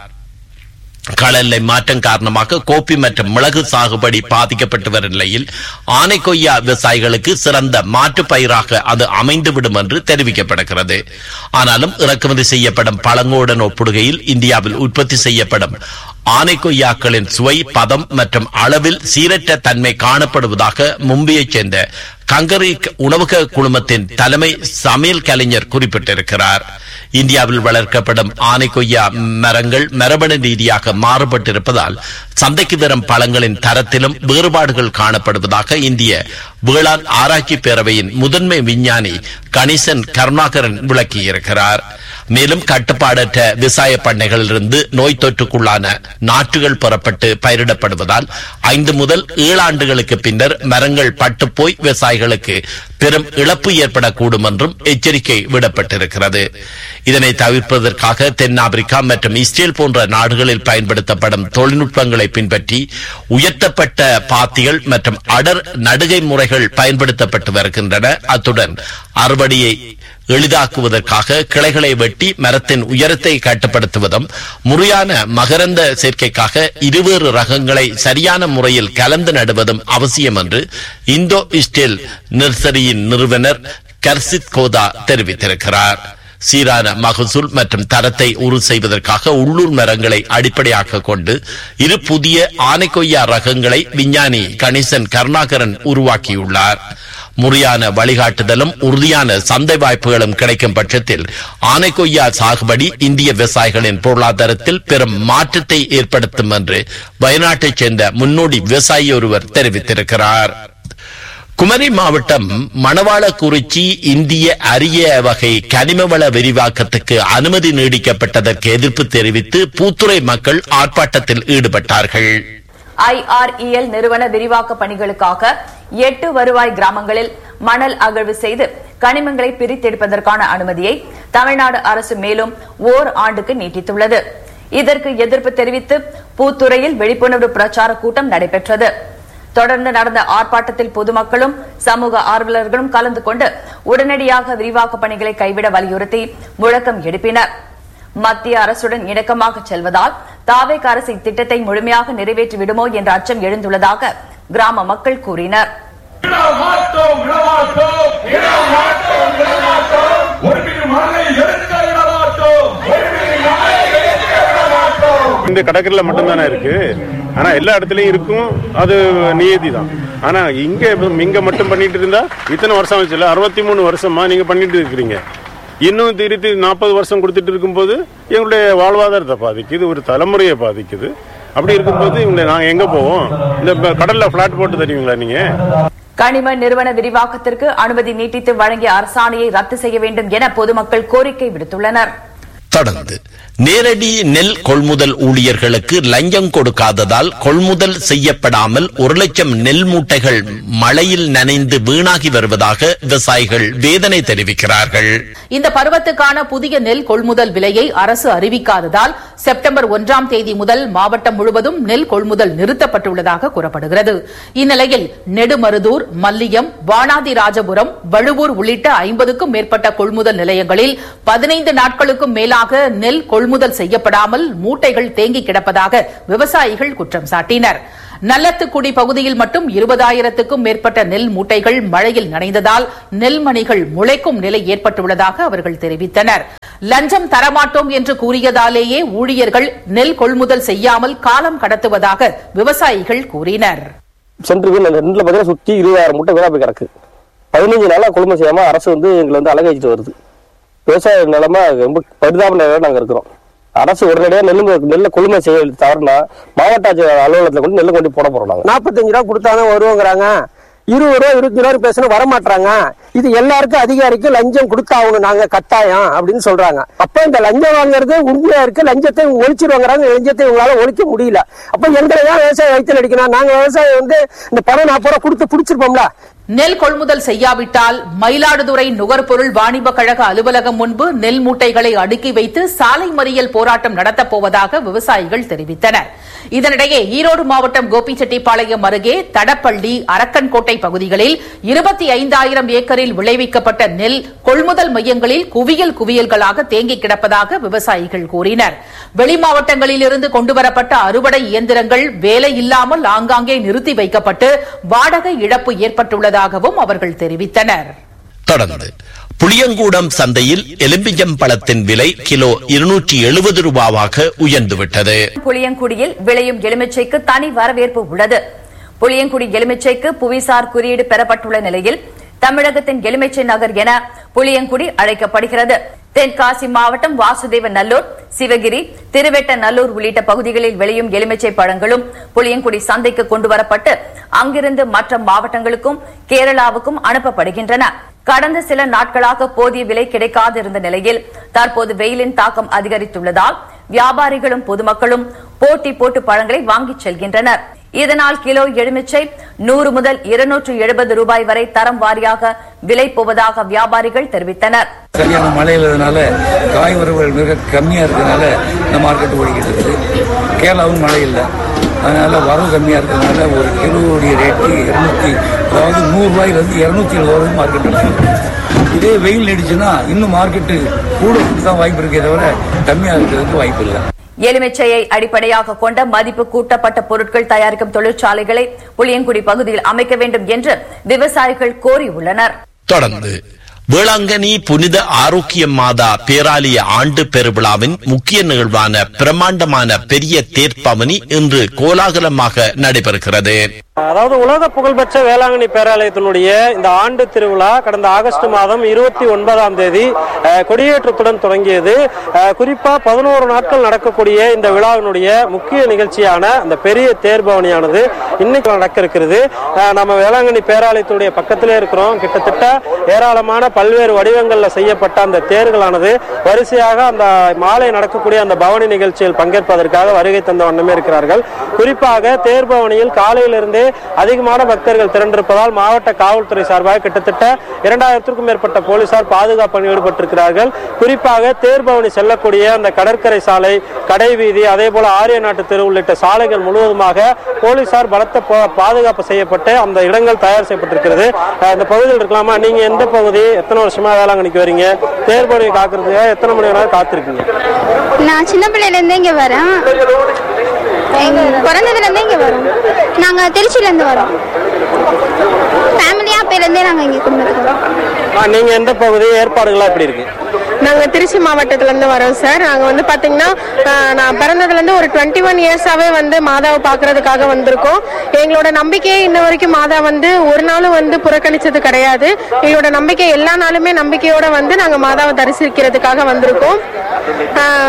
கள மாற்றம் காரணமாக கோப்பி மற்றும் மிளகு சாகுபடி பாதிக்கப்பட்டு வரும் நிலையில் ஆனை கொய்யா விவசாயிகளுக்கு சிறந்த மாற்று பயிராக அது அமைந்துவிடும் என்று தெரிவிக்கப்படுகிறது ஆனாலும் இறக்குமதி செய்யப்படும் பழங்களுடன் ஒப்பிடுகையில் இந்தியாவில் உற்பத்தி செய்யப்படும் ஆனை கொய்யாக்களின் சுவை பதம் மற்றும் அளவில் சீரற்ற தன்மை காணப்படுவதாக மும்பையைச் சேர்ந்த கங்கரி உணவக குழுமத்தின் தலைமை சமையல் கலைஞர் குறிப்பிட்டிருக்கிறார் இந்தியாவில் வளர்க்கப்படும் ஆனை கொய்யா மரங்கள் மரபணு ரீதியாக மாறுபட்டிருப்பதால் சந்தைக்கு வரும் பழங்களின் தரத்திலும் வேறுபாடுகள் காணப்படுவதாக இந்திய வேளாண் ஆராய்ச்சி பேரவையின் முதன்மை விஞ்ஞானி கணேசன் கருணாகரன் விளக்கியிருக்கிறார் மேலும் கட்டுப்பாடற்ற விவசாய பண்ணைகளிலிருந்து நோய் தொற்றுக்குள்ளான நாற்றுகள் பெறப்பட்டு பயிரிடப்படுவதால் ஐந்து முதல் ஏழு ஆண்டுகளுக்கு பின்னர் மரங்கள் பட்டுப்போய் விவசாயிகளுக்கு பெரும் இழப்பு ஏற்படக்கூடும் என்றும் எச்சரிக்கை விடப்பட்டிருக்கிறது இதனை தவிர்ப்பதற்காக தென்னாப்பிரிக்கா மற்றும் இஸ்ரேல் போன்ற நாடுகளில் பயன்படுத்தப்படும் தொழில்நுட்பங்களை பின்பற்றி உயர்த்தப்பட்ட பாத்திகள் மற்றும் அடர் நடுகை முறைகள் பயன்படுத்தப்பட்டு வருகின்றன அத்துடன் அறுவடையை எளிதாக்குவதற்காக கிளைகளை வெட்டி மரத்தின் உயரத்தை கட்டுப்படுத்துவதும் முறையான மகரந்த சேர்க்கைக்காக இருவேறு ரகங்களை சரியான முறையில் கலந்து நடுவதும் அவசியம் என்று இந்தோ இஸ்டேல் நர்சரியின் நிறுவனர் கர்சித் கோதா தெரிவித்திருக்கிறார் சீரான மகசூல் மற்றும் தரத்தை உறுதி செய்வதற்காக உள்ளூர் மரங்களை அடிப்படையாக கொண்டு இரு புதிய ஆனைக்கொய்யா ரகங்களை விஞ்ஞானி கணேசன் கருணாகரன் உருவாக்கியுள்ளார் முறையான வழிகாட்டுதலும் உறுதியான சந்தை வாய்ப்புகளும் கிடைக்கும் பட்சத்தில் ஆனைக்கொய்யா சாகுபடி இந்திய விவசாயிகளின் பொருளாதாரத்தில் பெரும் மாற்றத்தை ஏற்படுத்தும் என்று வயநாட்டைச் சேர்ந்த முன்னோடி விவசாயி ஒருவர் தெரிவித்திருக்கிறார் குமரி மாவட்டம் மணவாளக்குறிச்சி இந்திய அரிய வகை கனிமவள விரிவாக்கத்துக்கு அனுமதி நீடிக்கப்பட்டதற்கு எதிர்ப்பு தெரிவித்து பூத்துறை மக்கள் ஆர்ப்பாட்டத்தில் ஈடுபட்டார்கள் ஐஆர்இஎல் நிறுவன விரிவாக்க பணிகளுக்காக எட்டு வருவாய் கிராமங்களில் மணல் அகழ்வு செய்து கனிமங்களை பிரித்தெடுப்பதற்கான அனுமதியை தமிழ்நாடு அரசு மேலும் ஓர் ஆண்டுக்கு நீட்டித்துள்ளது இதற்கு எதிர்ப்பு தெரிவித்து பூத்துறையில் விழிப்புணர்வு பிரச்சார கூட்டம் நடைபெற்றது தொடர்ந்து நடந்த ஆர்ப்பாட்டத்தில் பொதுமக்களும் சமூக ஆர்வலர்களும் கலந்து கொண்டு உடனடியாக விரிவாக்க பணிகளை கைவிட வலியுறுத்தி முழக்கம் எழுப்பினர் மத்திய அரசுடன் இணக்கமாக செல்வதால் தாவேக அரசு இத்திட்டத்தை முழுமையாக நிறைவேற்றி விடுமோ என்ற அச்சம் எழுந்துள்ளதாக கிராம மக்கள் கூறினர் விடமாட்டோம் விடமாட்டோம் விடமாட்டோம் விடமாட்டோம் ஒரு மீது மணலை எடுக்க விடமாட்டோம் ஒரு மீது மணலை எடுக்க விடமாட்டோம் இந்த கடற்கரையில் மட்டும்தானே இருக்கு ஆனா எல்லா இடத்துலயும் இருக்கும் அது நியதி தான் ஆனா இங்க இங்க மட்டும் பண்ணிட்டு இருந்தா இத்தனை வருஷம் ஆச்சுல அறுபத்தி மூணு வருஷமா நீங்க பண்ணிட்டு இருக்கிறீங்க இன்னும் திருத்தி நாற்பது வருஷம் கொடுத்துட்டு இருக்கும்போது எங்களுடைய வாழ்வாதாரத்தை பாதிக்குது ஒரு தலைமுறையை பாதிக்குது அப்படி இருக்கும்போது இவங்களை நாங்க எங்க போவோம் இந்த ப- கடல்ல பிளாட் போட்டு தருவீங்களா நீங்க கனிம நிறுவன விரிவாக்கத்திற்கு அனுமதி நீட்டித்து வழங்கிய அரசாணையை ரத்து செய்ய வேண்டும் என பொதுமக்கள் கோரிக்கை விடுத்துள்ளனர் தொடர்ந்து நேரடி நெல் கொள்முதல் ஊழியர்களுக்கு லஞ்சம் கொடுக்காததால் கொள்முதல் செய்யப்படாமல் ஒரு லட்சம் நெல் மூட்டைகள் மழையில் நனைந்து வீணாகி வருவதாக விவசாயிகள் வேதனை தெரிவிக்கிறார்கள் இந்த பருவத்துக்கான புதிய நெல் கொள்முதல் விலையை அரசு அறிவிக்காததால் செப்டம்பர் ஒன்றாம் தேதி முதல் மாவட்டம் முழுவதும் நெல் கொள்முதல் நிறுத்தப்பட்டுள்ளதாக கூறப்படுகிறது இந்நிலையில் நெடுமருதூர் மல்லியம் வானாதி ராஜபுரம் வழுவூர் உள்ளிட்ட ஐம்பதுக்கும் மேற்பட்ட கொள்முதல் நிலையங்களில் பதினைந்து நாட்களுக்கும் மேலாக நெல் கொள்முதல் செய்யப்படாமல் மூட்டைகள் தேங்கி கிடப்பதாக விவசாயிகள் குற்றம் சாட்டினர் நல்லத்துக்குடி பகுதியில் மட்டும் இருபதாயிரத்துக்கும் மேற்பட்ட நெல் மூட்டைகள் மழையில் நனைந்ததால் நெல்மணிகள் முளைக்கும் நிலை ஏற்பட்டுள்ளதாக அவர்கள் தெரிவித்தனர் லஞ்சம் தரமாட்டோம் என்று கூறியதாலேயே ஊழியர்கள் நெல் கொள்முதல் செய்யாமல் காலம் கடத்துவதாக விவசாயிகள் கூறினர் சென்டருக்கு அந்த ரெண்டுல பார்த்தீங்கன்னா சுற்றி இருபதாயிரம் மூட்டை வீணா போய் கிடக்கு பதினஞ்சு நாளா கொள்முதல் செய்யாம அரசு வந்து எங்களை வந்து அழகு வச்சுட்டு வருது விவசாய நிலைமை ரொம்ப பரிதாப நிலையில நாங்க இருக்கிறோம் அரசு உடனடியாக நெல் நெல்லை கொள்முதல் செய்ய தவறுனா மாவட்ட ஆட்சியர் அலுவலகத்தில் கொண்டு நெல்லை கொண்டு போட போறோம் நாங்க நாற்பத்தஞ்சு ரூபா கொடுத்தாதான் வருவோங்கிறாங்க இருபது ரூபா இருபத்தி ரூபா பேசணும் வர மாட்டாங்க இது எல்லாருக்கும் அதிகாரிக்கு லஞ்சம் கொடுத்தாகணும் நாங்க கட்டாயம் அப்படின்னு சொல்றாங்க அப்ப இந்த லஞ்சம் வாங்குறது உண்மையா இருக்கு லஞ்சத்தை இவங்க ஒழிச்சிருவாங்கிறாங்க லஞ்சத்தை இவங்களால ஒழிக்க முடியல அப்ப எங்களை ஏன் விவசாயம் வயிற்றுல அடிக்கணும் நாங்க விவசாயம் வந்து இந்த பணம் நாற்பது ரூபா கொடுத்து பிடிச்சிருப்போம்ல நெல் கொள்முதல் செய்யாவிட்டால் மயிலாடுதுறை நுகர்பொருள் வாணிப கழக அலுவலகம் முன்பு நெல் மூட்டைகளை அடுக்கி வைத்து சாலை மறியல் போராட்டம் நடத்தப் போவதாக விவசாயிகள் தெரிவித்தனர் இதனிடையே ஈரோடு மாவட்டம் கோபிச்செட்டிப்பாளையம் அருகே தடப்பள்ளி அரக்கன்கோட்டை பகுதிகளில் இருபத்தி ஐந்தாயிரம் ஏக்கரில் விளைவிக்கப்பட்ட நெல் கொள்முதல் மையங்களில் குவியல் குவியல்களாக தேங்கி கிடப்பதாக விவசாயிகள் கூறினர் வெளி மாவட்டங்களிலிருந்து கொண்டுவரப்பட்ட அறுவடை இயந்திரங்கள் வேலை இல்லாமல் ஆங்காங்கே நிறுத்தி வைக்கப்பட்டு வாடகை இழப்பு ஏற்பட்டுள்ளதாகவும் அவர்கள் தெரிவித்தனர் தொடர்ந்து புளியங்கூடம் சந்தையில் எலும்பிச்சம் பழத்தின் விலை கிலோ இருநூற்றி எழுபது ரூபாவாக உயர்ந்துவிட்டது புளியங்குடியில் விளையும் எலுமிச்சைக்கு தனி வரவேற்பு உள்ளது புளியங்குடி எலுமிச்சைக்கு புவிசார் குறியீடு பெறப்பட்டுள்ள நிலையில் தமிழகத்தின் எலுமிச்சை நகர் என புளியங்குடி அழைக்கப்படுகிறது தென்காசி மாவட்டம் வாசுதேவ நல்லூர் சிவகிரி திருவெட்ட நல்லூர் உள்ளிட்ட பகுதிகளில் விளையும் எலுமிச்சை பழங்களும் புளியங்குடி சந்தைக்கு கொண்டுவரப்பட்டு அங்கிருந்து மற்ற மாவட்டங்களுக்கும் கேரளாவுக்கும் அனுப்பப்படுகின்றன கடந்த சில நாட்களாக போதிய விலை கிடைக்காதிருந்த நிலையில் தற்போது வெயிலின் தாக்கம் அதிகரித்துள்ளதால் வியாபாரிகளும் பொதுமக்களும் போட்டி போட்டு பழங்களை வாங்கிச் செல்கின்றனர் இதனால் கிலோ எலுமிச்சை நூறு முதல் இருநூற்று எழுபது ரூபாய் வரை தரம் வாரியாக விலை போவதாக வியாபாரிகள் தெரிவித்தனர் சரியான மழை இல்லாதனால காய் வரவுகள் மிக கம்மியாக இருக்கிறதுனால இந்த மார்க்கெட் ஓடிக்கிட்டு இருக்குது கேரளாவும் மழை இல்லை அதனால வரவு கம்மியாக இருக்கிறதுனால ஒரு கிலோவுடைய ரேட்டு இருநூத்தி அதாவது நூறுரூவாயிலிருந்து இரநூத்தி எழுபது ரூபாய் மார்க்கெட் இருக்குது இதே வெயில் நீடிச்சுன்னா இன்னும் மார்க்கெட்டு கூட தான் வாய்ப்பு இருக்கே தவிர கம்மியாக இருக்கிறதுக்கு வாய்ப்பு இல்லை எலுமிச்சையை அடிப்படையாக கொண்ட மதிப்பு கூட்டப்பட்ட பொருட்கள் தயாரிக்கும் தொழிற்சாலைகளை புளியங்குடி பகுதியில் அமைக்க வேண்டும் என்று விவசாயிகள் கோரியுள்ளனர் தொடர்ந்து வேளாங்கண்ணி புனித ஆரோக்கிய மாதா பேராலய ஆண்டு பெருவிழாவின் முக்கிய நிகழ்வான பிரம்மாண்டமான பெரிய தேர்ப்பவனி இன்று கோலாகலமாக நடைபெறுகிறது அதாவது உலக புகழ்பெற்ற வேளாங்கண்ணி பேராலயத்தினுடைய இந்த ஆண்டு திருவிழா கடந்த ஆகஸ்ட் மாதம் இருபத்தி ஒன்பதாம் தேதி அஹ், கொடியேற்றத்துடன் தொடங்கியது அஹ், குறிப்பா பதினோரு நாட்கள் நடக்கக்கூடிய இந்த விழாவினுடைய முக்கிய நிகழ்ச்சியான அந்த பெரிய தேர்பவனியானது இன்னைக்கு நடக்க இருக்கிறது அஹ், நம்ம வேளாங்கண்ணி பேராலயத்துடைய பக்கத்திலே இருக்கிறோம் கிட்டத்தட்ட ஏராளமான பல்வேறு வடிவங்களில் செய்யப்பட்ட அந்த தேர்களானது வரிசையாக அந்த மாலை நடக்கக்கூடிய அந்த பவனி நிகழ்ச்சியில் பங்கேற்பதற்காக வருகை தந்த வண்ணமே இருக்கிறார்கள் குறிப்பாக தேர்பவனியில் காலையிலிருந்தே அதிகமான பக்தர்கள் திரண்டிருப்பதால் மாவட்ட காவல்துறை சார்பாக கிட்டத்தட்ட இரண்டாயிரத்திற்கும் மேற்பட்ட போலீசார் பாதுகாப்பு பணியில் ஈடுபட்டிருக்கிறார்கள் குறிப்பாக தேர்பவனி செல்லக்கூடிய அந்த கடற்கரை சாலை கடை வீதி அதே போல ஆரிய நாட்டு தெரு உள்ளிட்ட சாலைகள் முழுவதுமாக போலீசார் பலத்த பா- பாதுகாப்பு செய்யப்பட்டு அந்த இடங்கள் தயார் செய்யப்பட்டிருக்கிறது அஹ் இந்த பகுதியில் இருக்கலாமா நீங்க எந்த பகுதி எத்தனை வருஷமா வேளாங்கண்ணிக்கு வரீங்க தேர்பவனி காக்கிறதுக்காக எத்தனை மணி நேரம் காத்திருக்கீங்க நான் சின்ன பிள்ளையிலேருந்தே இங்கே வரேன் எங்க பிறந்ததுலேருந்தே இங்கே வரோம் நாங்கள் திருச்சியிலேருந்து வரோம் ஃபேமிலியாக அப்போலேருந்தே நாங்கள் இங்கே குடும்பத்துக்கு வரோம் ஆ, நீங்க எந்த பகுதி ஏற்பாடுகள்லாம் எப்படி இருக்கு நாங்கள் திருச்சி மாவட்டத்திலேருந்து வரோம் சார் நாங்கள் வந்து பார்த்தீங்கன்னா ஆஹ், நான் பிறந்ததுலேருந்து ஒரு டுவெண்ட்டி ஒன் இயர்ஸாகவே வந்து மாதாவை பார்க்கறதுக்காக வந்திருக்கோம் எங்களோட நம்பிக்கையே இன்ன வரைக்கும் மாதா வந்து ஒரு நாளும் வந்து புறக்கணிச்சது கிடையாது எங்களோட நம்பிக்கை எல்லா நாளுமே நம்பிக்கையோட வந்து நாங்கள் மாதாவை தரிசிக்கிறதுக்காக வந்திருக்கோம் ஆம்,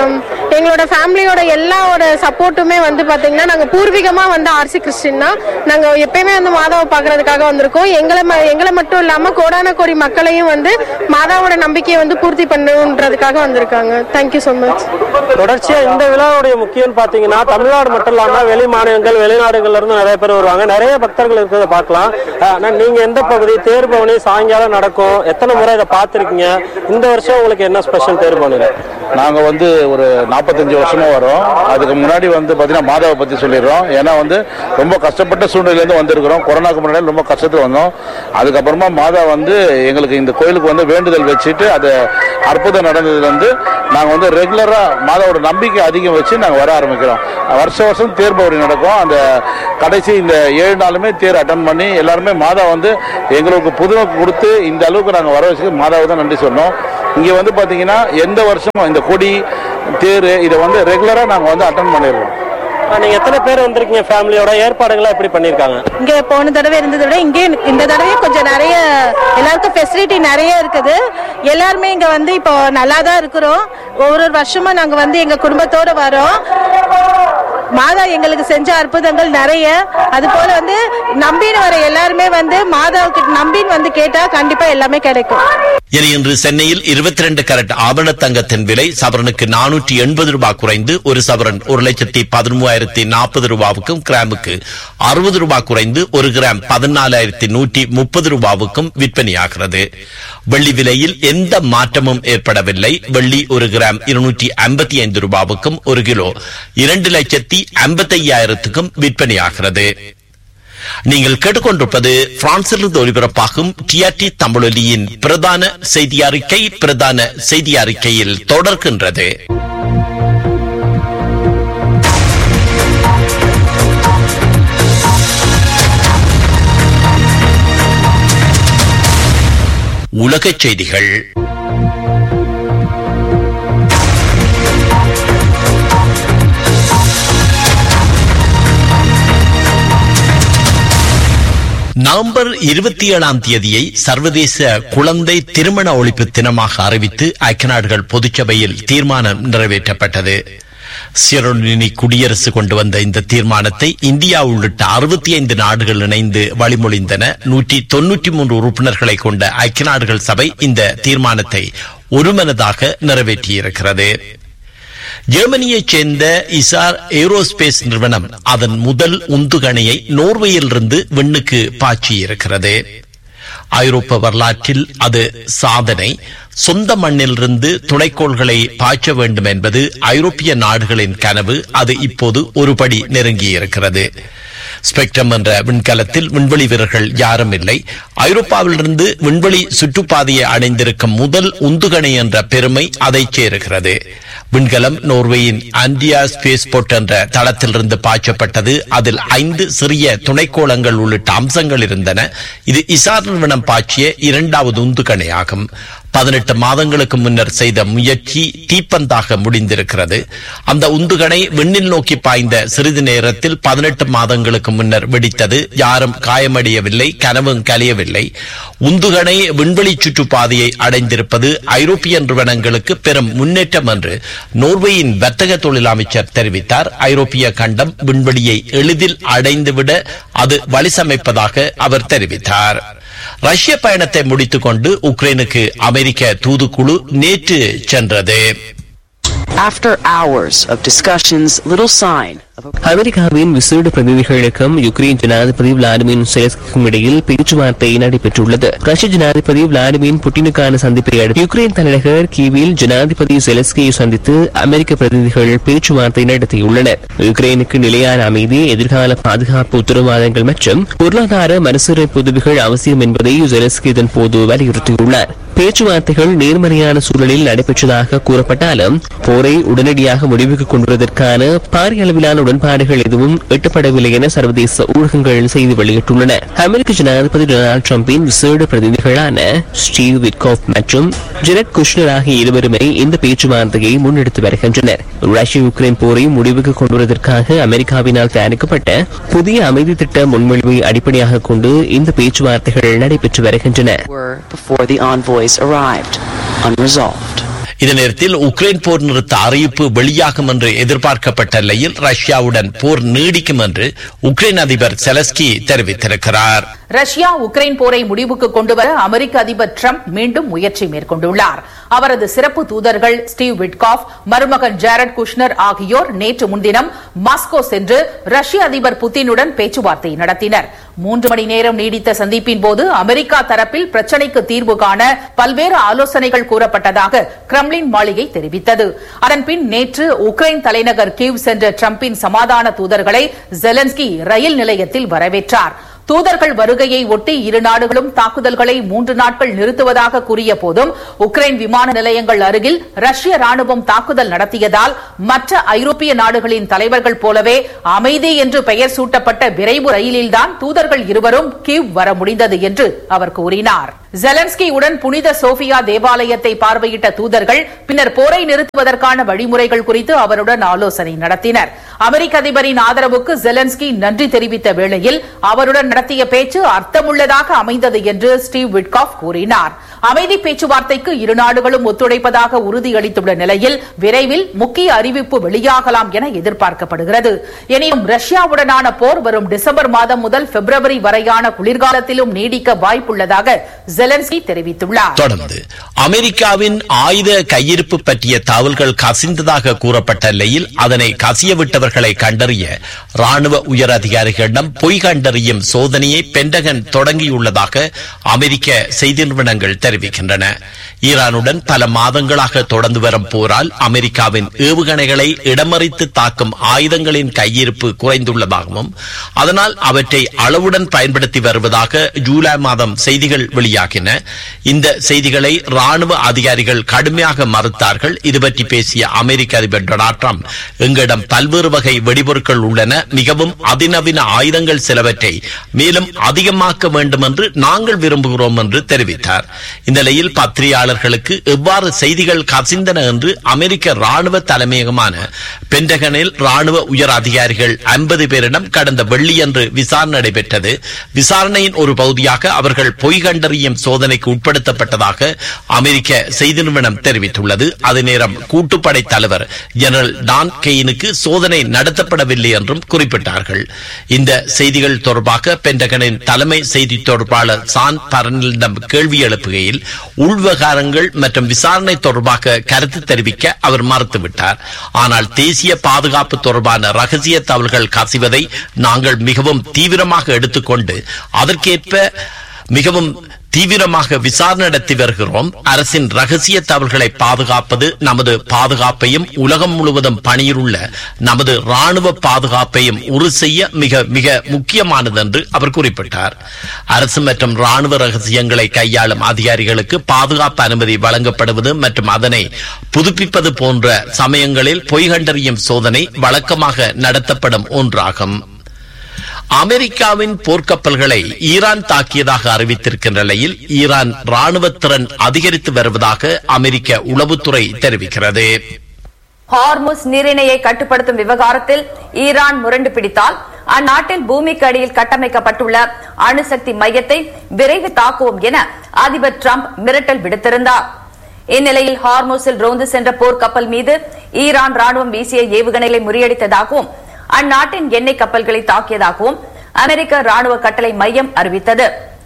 எங்களோட ஃபேமிலியோட எல்லாரோட சப்போர்ட்டுமே வந்து பாத்தீங்கன்னா நாங்க பூர்வீகமா வந்து ஆர்சி கிறிஸ்டின் தான் நாங்க எப்பயுமே வந்து மாதாவை பாக்குறதுக்காக வந்திருக்கோம் எங்களை ம- எங்களை மட்டும் இல்லாம கோடான கோடி மக்களையும் வந்து மாதாவோட நம்பிக்கையை வந்து பூர்த்தி பண்ணணுன்றதுக்காக வந்திருக்காங்க தேங்க்யூ so மச் தொடர்ச்சியா இந்த விழாவுடைய முக்கியம் பாத்தீங்கன்னா தமிழ்நாடு மட்டும் இல்லாம வெளி மாநிலங்கள் வெளிநாடுகள்ல இருந்து நிறைய பேர் வருவாங்க நிறைய பக்தர்கள் இருக்கிறத பார்க்கலாம் அஹ் அண்ணா, நீங்க எந்த பகுதி தேர்பவனி சாயங்காலம் நடக்கும் எத்தனை முறை இதை பார்த்திருக்கீங்க இந்த வருஷம் உங்களுக்கு என்ன ஸ்பெஷல் தேர்பவனில நாங்க வந்து ஒரு நாற்பத்தஞ்சு வருஷமா வரோம் அதுக்கு முன்னாடி வந்து பாத்தீங்கன்னா மாதாவை பத்தி சொல்லிடுறோம் ஏன்னா வந்து ரொம்ப கஷ்டப்பட்ட சூழ்நிலையிலேருந்து வந்திருக்கிறோம் கொரோனாக்கு முன்னாடி ரொம்ப கஷ்டத்துல வந்தோம் அதுக்கப்புறமா மாதா வந்து எங்களுக்கு இந்த கோயிலுக்கு வந்து வேண்டுதல் வச்சுட்டு அது அற்புதம் நடந்ததுல இருந்து நாங்க வந்து ரெகுலரா மாதாவோட நம்பிக்கை அதிகம் வச்சு நாங்க வர ஆரம்பிக்கிறோம் வருஷ வருஷம் தேர் பவனி நடக்கும் அந்த கடைசி இந்த ஏழு நாளுமே தேர் அட்டன் பண்ணி எல்லாருமே மாதா வந்து எங்களுக்கு புதுநோக்கு கொடுத்து இந்த அளவுக்கு நாங்க வர வச்சு மாதாவை தான் நன்றி சொன்னோம் இங்க வந்து பாத்தீங்கன்னா எந்த வருஷமும் இந்த கொடி தேர் இதை வந்து ரெகுலரா நாங்க வந்து அட்டன் பண்ணிடுறோம் நீங்க எத்தனை பேர் வந்திருக்கீங்க ஃபேமிலியோட ஏற்பாடுகளை எப்படி பண்ணிருக்காங்க இங்க போன தடவை இருந்ததை விட இங்கே இந்த தடவை கொஞ்சம் நிறைய எல்லாருக்கும் ஃபெசிலிட்டி நிறைய இருக்குது எல்லாருமே இங்க வந்து இப்போ நல்லா தான் இருக்கிறோம் ஒவ்வொரு வருஷமும் நாங்க வந்து எங்க குடும்பத்தோட வரோம் மாதா எங்களுக்கு செஞ்ச அற்புதங்கள் நிறைய அது போல வந்து நம்பின்னு வர எல்லாருமே வந்து மாதாவுக்கு நம்பின்னு வந்து கேட்டா கண்டிப்பா எல்லாமே கிடைக்கும் இனி இன்று சென்னையில் இருபத்தி ரெண்டு கரட் ஆபரண தங்கத்தின் விலை சவரனுக்கு நானூற்றி எண்பது ரூபாய் குறைந்து ஒரு சவரன் ஒரு லட்சத்தி பதிமூவாயிரத்தி நாற்பது ரூபாவுக்கும் கிராமுக்கு அறுபது ரூபாய் குறைந்து ஒரு கிராம் பதினாலாயிரத்தி நூற்றி முப்பது ரூபாவுக்கும் விற்பனையாகிறது வெள்ளி விலையில் எந்த மாற்றமும் ஏற்படவில்லை வெள்ளி ஒரு கிராம் இருநூற்றி ஐம்பத்தி ஐந்து ரூபாவுக்கும் ஒரு கிலோ இரண்டு லட்சத்தி ஐம்பத்தி ஐயாயிரத்துக்கும் விற்பனையாகிறது நீங்கள் கேட்டுக்கொண்டிருப்பது பிரான்சிலிருந்து ஒலிபரப்பாகும் டிஆர்டி தமிழொலியின் பிரதான செய்தி அறிக்கை பிரதான செய்தி அறிக்கையில் தொடர்கின்றது உலகச் செய்திகள் நவம்பர் இருபத்தி ஏழாம் தேதியை சர்வதேச குழந்தை திருமண ஒழிப்பு தினமாக அறிவித்து ஐக்கிய நாடுகள் பொதுச்சபையில் தீர்மானம் நிறைவேற்றப்பட்டது சிரோனினி குடியரசு கொண்டு வந்த இந்த தீர்மானத்தை இந்தியா உள்ளிட்ட அறுபத்தி ஐந்து நாடுகள் இணைந்து வழிமொழிந்தன நூற்றி தொன்னூற்றி மூன்று உறுப்பினர்களை கொண்ட ஐக்கிய நாடுகள் சபை இந்த தீர்மானத்தை ஒருமனதாக நிறைவேற்றியிருக்கிறது ஜெர்மனியைச் சேர்ந்த இசார் ஏரோஸ்பேஸ் நிறுவனம் அதன் முதல் உந்துகணையை நோர்வேயிலிருந்து விண்ணுக்கு பாய்ச்சியிருக்கிறது ஐரோப்பா வரலாற்றில் அது சாதனை சொந்த மண்ணிலிருந்து துணைக்கோள்களை பாய்ச்ச வேண்டும் என்பது ஐரோப்பிய நாடுகளின் கனவு அது இப்போது ஒருபடி நெருங்கியிருக்கிறது ஸ்பெக்ட்ரம் என்ற விண்கலத்தில் விண்வெளி வீரர்கள் யாரும் இல்லை ஐரோப்பாவிலிருந்து விண்வெளி சுற்றுப்பாதையை அடைந்திருக்கும் முதல் உந்துகணை என்ற பெருமை அதை சேருகிறது விண்கலம் நோர்வேயின் ஆண்டியா ஸ்பேஸ் போர்ட் என்ற தளத்திலிருந்து பாய்ச்சப்பட்டது அதில் ஐந்து சிறிய துணைக்கோளங்கள் உள்ளிட்ட அம்சங்கள் இருந்தன இது இசார் நிறுவனம் பாய்ச்சிய இரண்டாவது உந்துகணையாகும் பதினெட்டு மாதங்களுக்கு முன்னர் செய்த முயற்சி தீப்பந்தாக முடிந்திருக்கிறது அந்த உந்துகணை விண்ணில் நோக்கி பாய்ந்த சிறிது நேரத்தில் பதினெட்டு மாதங்களுக்கு முன்னர் வெடித்தது யாரும் காயமடையவில்லை கனவும் கலையவில்லை உந்துகணை விண்வெளி சுற்றுப்பாதையை அடைந்திருப்பது ஐரோப்பிய நிறுவனங்களுக்கு பெரும் முன்னேற்றம் என்று நோர்வேயின் வர்த்தக தொழில் அமைச்சர் தெரிவித்தார் ஐரோப்பிய கண்டம் விண்வெளியை எளிதில் அடைந்துவிட அது வழிசமைப்பதாக அவர் தெரிவித்தார் ரஷ்ய பயணத்தை முடித்துக் கொண்டு உக்ரைனுக்கு அமெரிக்க தூதுக்குழு நேற்று சென்றது After hours of discussions, little sign of a அமெரிக்காவின் விசேட பிரதிநிதிகளுக்கும் யுக்ரைன் ஜனாதிபதி விளாடிமிர் செலஸ்கிக்கும் இடையில் பேச்சுவார்த்தை நடைபெற்றுள்ளது ரஷ்ய ஜனாதிபதி விளாடிமிர் புட்டினுக்கான சந்திப்பை அடுத்து யுக்ரைன் தலைநகர் கீவில் ஜனாதிபதி செலஸ்கியை சந்தித்து அமெரிக்க பிரதிநிதிகள் பேச்சுவார்த்தை நடத்தியுள்ளனர் யுக்ரைனுக்கு நிலையான அமைதி எதிர்கால பாதுகாப்பு உத்தரவாதங்கள் மற்றும் பொருளாதார மறுசீரமைப்பு உதவிகள் அவசியம் என்பதை செலஸ்கி இதன் போது வலியுறுத்தியுள்ளார் பேச்சுவார்த்தைகள் நேர்மறையான சூழலில் நடைபெற்றதாக கூறப்பட்டாலும் போரை உடனடியாக முடிவுக்கு கொண்டுவதற்கான பாரிய அளவிலான உடன்பாடுகள் எதுவும் எட்டப்படவில்லை என சர்வதேச ஊடகங்கள் செய்தி வெளியிட்டுள்ளன அமெரிக்க ஜனாதிபதி டொனால்டு டிரம்பின் விசேட பிரதிநிதிகளான ஸ்டீவ் விட்காஃப் மற்றும் ஜெனட் குஷ்னர் ஆகிய இருவருமே இந்த பேச்சுவார்த்தையை முன்னெடுத்து வருகின்றனர் ரஷ்ய உக்ரைன் போரை முடிவுக்கு கொண்டுவருவதற்காக அமெரிக்காவினால் தயாரிக்கப்பட்ட புதிய அமைதி திட்ட முன்மொழிவை அடிப்படையாக கொண்டு இந்த பேச்சுவார்த்தைகள் நடைபெற்று வருகின்றன were before the envoys arrived, unresolved. இந்த நேரத்தில் உக்ரைன் போர் நிறுத்த அறிவிப்பு வெளியாகும் என்று எதிர்பார்க்கப்பட்ட நிலையில் ரஷ்யாவுடன் போர் நீடிக்கும் என்று உக்ரைன் அதிபர் செலஸ்கி தெரிவித்திருக்கிறார் ரஷ்யா உக்ரைன் போரை முடிவுக்கு கொண்டுவர அமெரிக்க அதிபர் டிரம்ப் மீண்டும் முயற்சி மேற்கொண்டுள்ளார் அவரது சிறப்பு தூதர்கள் ஸ்டீவ் விட்காஃப் மருமகன் ஜாரட் குஷ்னர் ஆகியோர் நேற்று முன்தினம் மாஸ்கோ சென்று ரஷ்ய அதிபர் புத்தினுடன் பேச்சுவார்த்தை நடத்தினர் மூன்று மணி நேரம் நீடித்த சந்திப்பின் போது அமெரிக்கா தரப்பில் பிரச்சினைக்கு தீர்வு காண பல்வேறு ஆலோசனைகள் கூறப்பட்டதாக கிரெம்லின் மாளிகை தெரிவித்தது அதன்பின் நேற்று உக்ரைன் தலைநகர் கீவ் சென்ற டிரம்பின் சமாதான தூதர்களை ஜெலன்ஸ்கி ரயில் நிலையத்தில் வரவேற்றார் தூதர்கள் வருகையை ஒட்டி இரு நாடுகளும் தாக்குதல்களை மூன்று நாட்கள் நிறுத்துவதாக கூறிய போதும் உக்ரைன் விமான நிலையங்கள் அருகில் ரஷ்ய ராணுவம் தாக்குதல் நடத்தியதால் மற்ற ஐரோப்பிய நாடுகளின் தலைவர்கள் போலவே அமைதி என்று பெயர் சூட்டப்பட்ட விரைவு ரயிலில்தான் தூதர்கள் இருவரும் கீவ் வர முடிந்தது என்று அவர் கூறினார் ஜெலன்ஸ்கியுடன் புனித சோபியா தேவாலயத்தை பார்வையிட்ட தூதர்கள் பின்னர் போரை நிறுத்துவதற்கான வழிமுறைகள் குறித்து அவருடன் ஆலோசனை நடத்தினர் அமெரிக்க அதிபரின் ஆதரவுக்கு ஜெலன்ஸ்கி நன்றி தெரிவித்த வேளையில் அவருடன் நடத்திய பேச்சு அர்த்தமுள்ளதாக அமைந்தது என்று ஸ்டீவ் விட்காஃப் கூறினார் அமைதி பேச்சுவார்த்தைக்கு இரு நாடுகளும் ஒத்துழைப்பதாக உறுதியளித்துள்ள நிலையில் விரைவில் முக்கிய அறிவிப்பு வெளியாகலாம் என எதிர்பார்க்கப்படுகிறது எனினும் ரஷ்யாவுடனான போர் வரும் டிசம்பர் மாதம் முதல் பிப்ரவரி வரையான குளிர்காலத்திலும் நீடிக்க வாய்ப்புள்ளதாக ஜெலன்ஸ்கி தெரிவித்துள்ளார் தொடர்ந்து அமெரிக்காவின் ஆயுத கையிருப்பு பற்றிய தகவல்கள் கசிந்ததாக கூறப்பட்ட நிலையில் அதனை கசிய விட்டவர்களை கண்டறிய ராணுவ உயர் அதிகாரிகளிடம் பொய் கண்டறியும் சோதனையை பென்டகன் தொடங்கியுள்ளதாக அமெரிக்க செய்தி நிறுவனங்கள் தெரிவிக்கின்றன ஈரானுடன் பல மாதங்களாக தொடர்ந்து வரும் போரால் அமெரிக்காவின் ஏவுகணைகளை இடமறித்து தாக்கும் ஆயுதங்களின் கையிருப்பு குறைந்துள்ளதாகவும் அதனால் அவற்றை அளவுடன் பயன்படுத்தி வருவதாக ஜூலை மாதம் செய்திகள் வெளியாகின இந்த செய்திகளை ராணுவ அதிகாரிகள் கடுமையாக மறுத்தார்கள் இதுபற்றி பேசிய அமெரிக்க அதிபர் டொனால்ட் ட்ரம்ப் எங்களிடம் பல்வேறு வகை வெடிபொருட்கள் உள்ளன மிகவும் அதிநவீன ஆயுதங்கள் சிலவற்றை மேலும் அதிகமாக்க வேண்டும் என்று நாங்கள் விரும்புகிறோம் என்று தெரிவித்தார் இந்த நிலையில் பத்திரிகையாளர்களுக்கு எவ்வாறு செய்திகள் கசிந்தன என்று அமெரிக்க ராணுவ தலைமையகமான பென்டகனில் ராணுவ உயர் அதிகாரிகள் ஐம்பது பேரிடம் கடந்த வெள்ளியன்று விசாரணை நடைபெற்றது விசாரணையின் ஒரு பகுதியாக அவர்கள் பொய் கண்டறியும் சோதனைக்கு உட்படுத்தப்பட்டதாக அமெரிக்க செய்தி நிறுவனம் தெரிவித்துள்ளது அதே நேரம் கூட்டுப்படை தலைவர் ஜெனரல் டான் கெயினுக்கு சோதனை நடத்தப்படவில்லை என்றும் குறிப்பிட்டார்கள் இந்த செய்திகள் தொடர்பாக பென்டகனின் தலைமை செய்தி தொடர்பாளர் சான் பரனிடம் கேள்வி எழுப்புகையில் உள்விவகாரங்கள் மற்றும் விசாரணை தொடர்பாக கருத்து தெரிவிக்க அவர் மறுத்துவிட்டார் ஆனால் தேசிய பாதுகாப்பு தொடர்பான ரகசிய தகவல்கள் கசிவதை நாங்கள் மிகவும் தீவிரமாக எடுத்துக்கொண்டு அதற்கேற்ப மிகவும் தீவிரமாக விசாரணை நடத்தி வருகிறோம் அரசின் ரகசிய தகவல்களை பாதுகாப்பது நமது பாதுகாப்பையும் உலகம் முழுவதும் பணியிலுள்ள நமது ராணுவ பாதுகாப்பையும் உறுதி செய்ய மிக மிக முக்கியமானது என்று அவர் குறிப்பிட்டார் அரசு மற்றும் ராணுவ ரகசியங்களை கையாளும் அதிகாரிகளுக்கு பாதுகாப்பு அனுமதி வழங்கப்படுவது மற்றும் அதனை புதுப்பிப்பது போன்ற சமயங்களில் பொய் கண்டறியும் சோதனை வழக்கமாக நடத்தப்படும் ஒன்றாகும் அமெரிக்காவின் போர்க்கப்பல்களை ஈரான் தாக்கியதாக அறிவித்திருக்கின்ற நிலையில் ஈரான் ராணுவ திறன் அதிகரித்து வருவதாக அமெரிக்க உளவுத்துறை தெரிவிக்கிறது ஹார்முஸ் நீரிணையை கட்டுப்படுத்தும் விவகாரத்தில் ஈரான் முரண்டு பிடித்தால் அந்நாட்டில் பூமிக்கு அடியில் கட்டமைக்கப்பட்டுள்ள அணுசக்தி மையத்தை விரைவு தாக்குவோம் என அதிபர் டிரம்ப் மிரட்டல் விடுத்திருந்தார் இந்நிலையில் ஹார்முஸில் ரோந்து சென்ற போர்க்கப்பல் மீது ஈரான் ராணுவம் வீசிய ஏவுகணைகளை முறியடித்ததாகவும் அந்நாட்டின் எண்ணெய் கப்பல்களை தாக்கியதாகவும் அமெரிக்க ராணுவ கட்டளை மையம் அறிவித்தது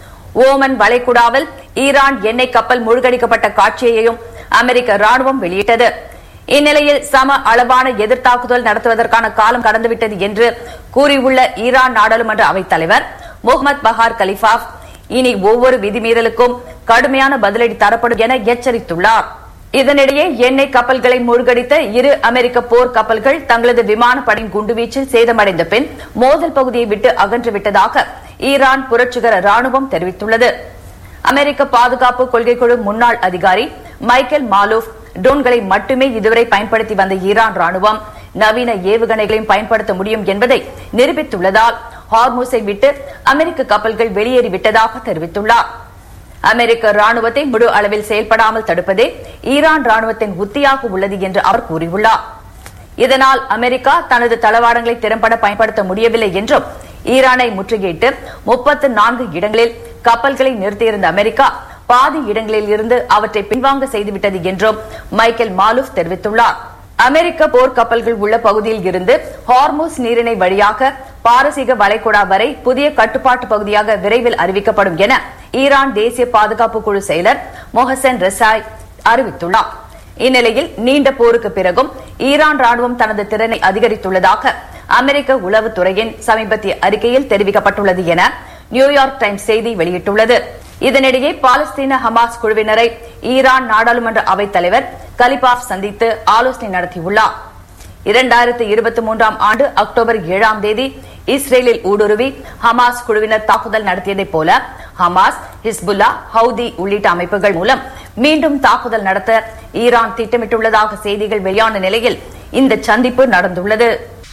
ஓமன் வளைகுடாவில் ஈரான் எண்ணெய் கப்பல் மூழ்கடிக்கப்பட்ட காட்சியையும் அமெரிக்க ராணுவம் வெளியிட்டது இந்நிலையில் சம அளவான எதிர்த்தாக்குதல் நடத்துவதற்கான காலம் கடந்துவிட்டது என்று கூறியுள்ள ஈரான் நாடாளுமன்ற அவைத் தலைவர் முகமது பஹார் கலிஃபாப் இனி ஒவ்வொரு விதிமீறலுக்கும் கடுமையான பதிலடி தரப்படும் என எச்சரித்துள்ளார் இதனிடையே எண்ணெய் கப்பல்களை மூழ்கடித்த இரு அமெரிக்க போர் கப்பல்கள் தங்களது விமானப்படையின் குண்டுவீச்சில் சேதமடைந்த பின் மோதல் பகுதியை விட்டு அகன்று விட்டதாக ஈரான் புரட்சிகர ராணுவம் தெரிவித்துள்ளது அமெரிக்க பாதுகாப்பு கொள்கை குழு முன்னாள் அதிகாரி மைக்கேல் மாலோஃப் ட்ரோன்களை மட்டுமே இதுவரை பயன்படுத்தி வந்த ஈரான் ராணுவம் நவீன ஏவுகணைகளையும் பயன்படுத்த முடியும் என்பதை நிரூபித்துள்ளதால் ஹார்மூஸை விட்டு அமெரிக்க கப்பல்கள் வெளியேறிவிட்டதாக தெரிவித்துள்ளார் அமெரிக்க ராணுவத்தை முழு அளவில் செயல்படாமல் தடுப்பதே ஈரான் ராணுவத்தின் உத்தியாக உள்ளது என்று அவர் கூறியுள்ளார் இதனால் அமெரிக்கா தனது தளவாடங்களை திறம்பட பயன்படுத்த முடியவில்லை என்றும் ஈரானை முற்றுகையிட்டு முப்பத்து நான்கு இடங்களில் கப்பல்களை நிறுத்தியிருந்த அமெரிக்கா பாதி இடங்களில் இருந்து அவற்றை பின்வாங்க செய்துவிட்டது என்றும் மைக்கேல் மாலுஃப் தெரிவித்துள்ளார் அமெரிக்க போர்க்கப்பல்கள் உள்ள பகுதியில் இருந்து ஹார்மோஸ் நீரிணை வழியாக பாரசீக வளைகுடா வரை புதிய கட்டுப்பாட்டு பகுதியாக விரைவில் அறிவிக்கப்படும் என ஈரான் தேசிய பாதுகாப்பு குழு செயலர் மொஹசன் ரெசாய் அறிவித்துள்ளார் இந்நிலையில் நீண்ட போருக்கு பிறகும் ஈரான் ராணுவம் தனது திறனை அதிகரித்துள்ளதாக அமெரிக்க உளவுத்துறையின் சமீபத்திய அறிக்கையில் தெரிவிக்கப்பட்டுள்ளது என நியூயார்க் டைம்ஸ் செய்தி வெளியிட்டுள்ளது இதனிடையே பாலஸ்தீன ஹமாஸ் குழுவினரை ஈரான் நாடாளுமன்ற அவைத் தலைவர் கலிபாஃப் சந்தித்து ஆலோசனை நடத்தியுள்ளார் இரண்டாயிரத்து இருபத்தி மூன்றாம் ஆண்டு அக்டோபர் ஏழாம் தேதி இஸ்ரேலில் ஊடுருவி ஹமாஸ் குழுவினர் தாக்குதல் நடத்தியதைப் போல ஹமாஸ் ஹிஸ்புல்லா ஹவுதி உள்ளிட்ட அமைப்புகள் மூலம் மீண்டும் தாக்குதல் நடத்த ஈரான் திட்டமிட்டுள்ளதாக செய்திகள் வெளியான நிலையில் இந்த சந்திப்பு நடந்துள்ளது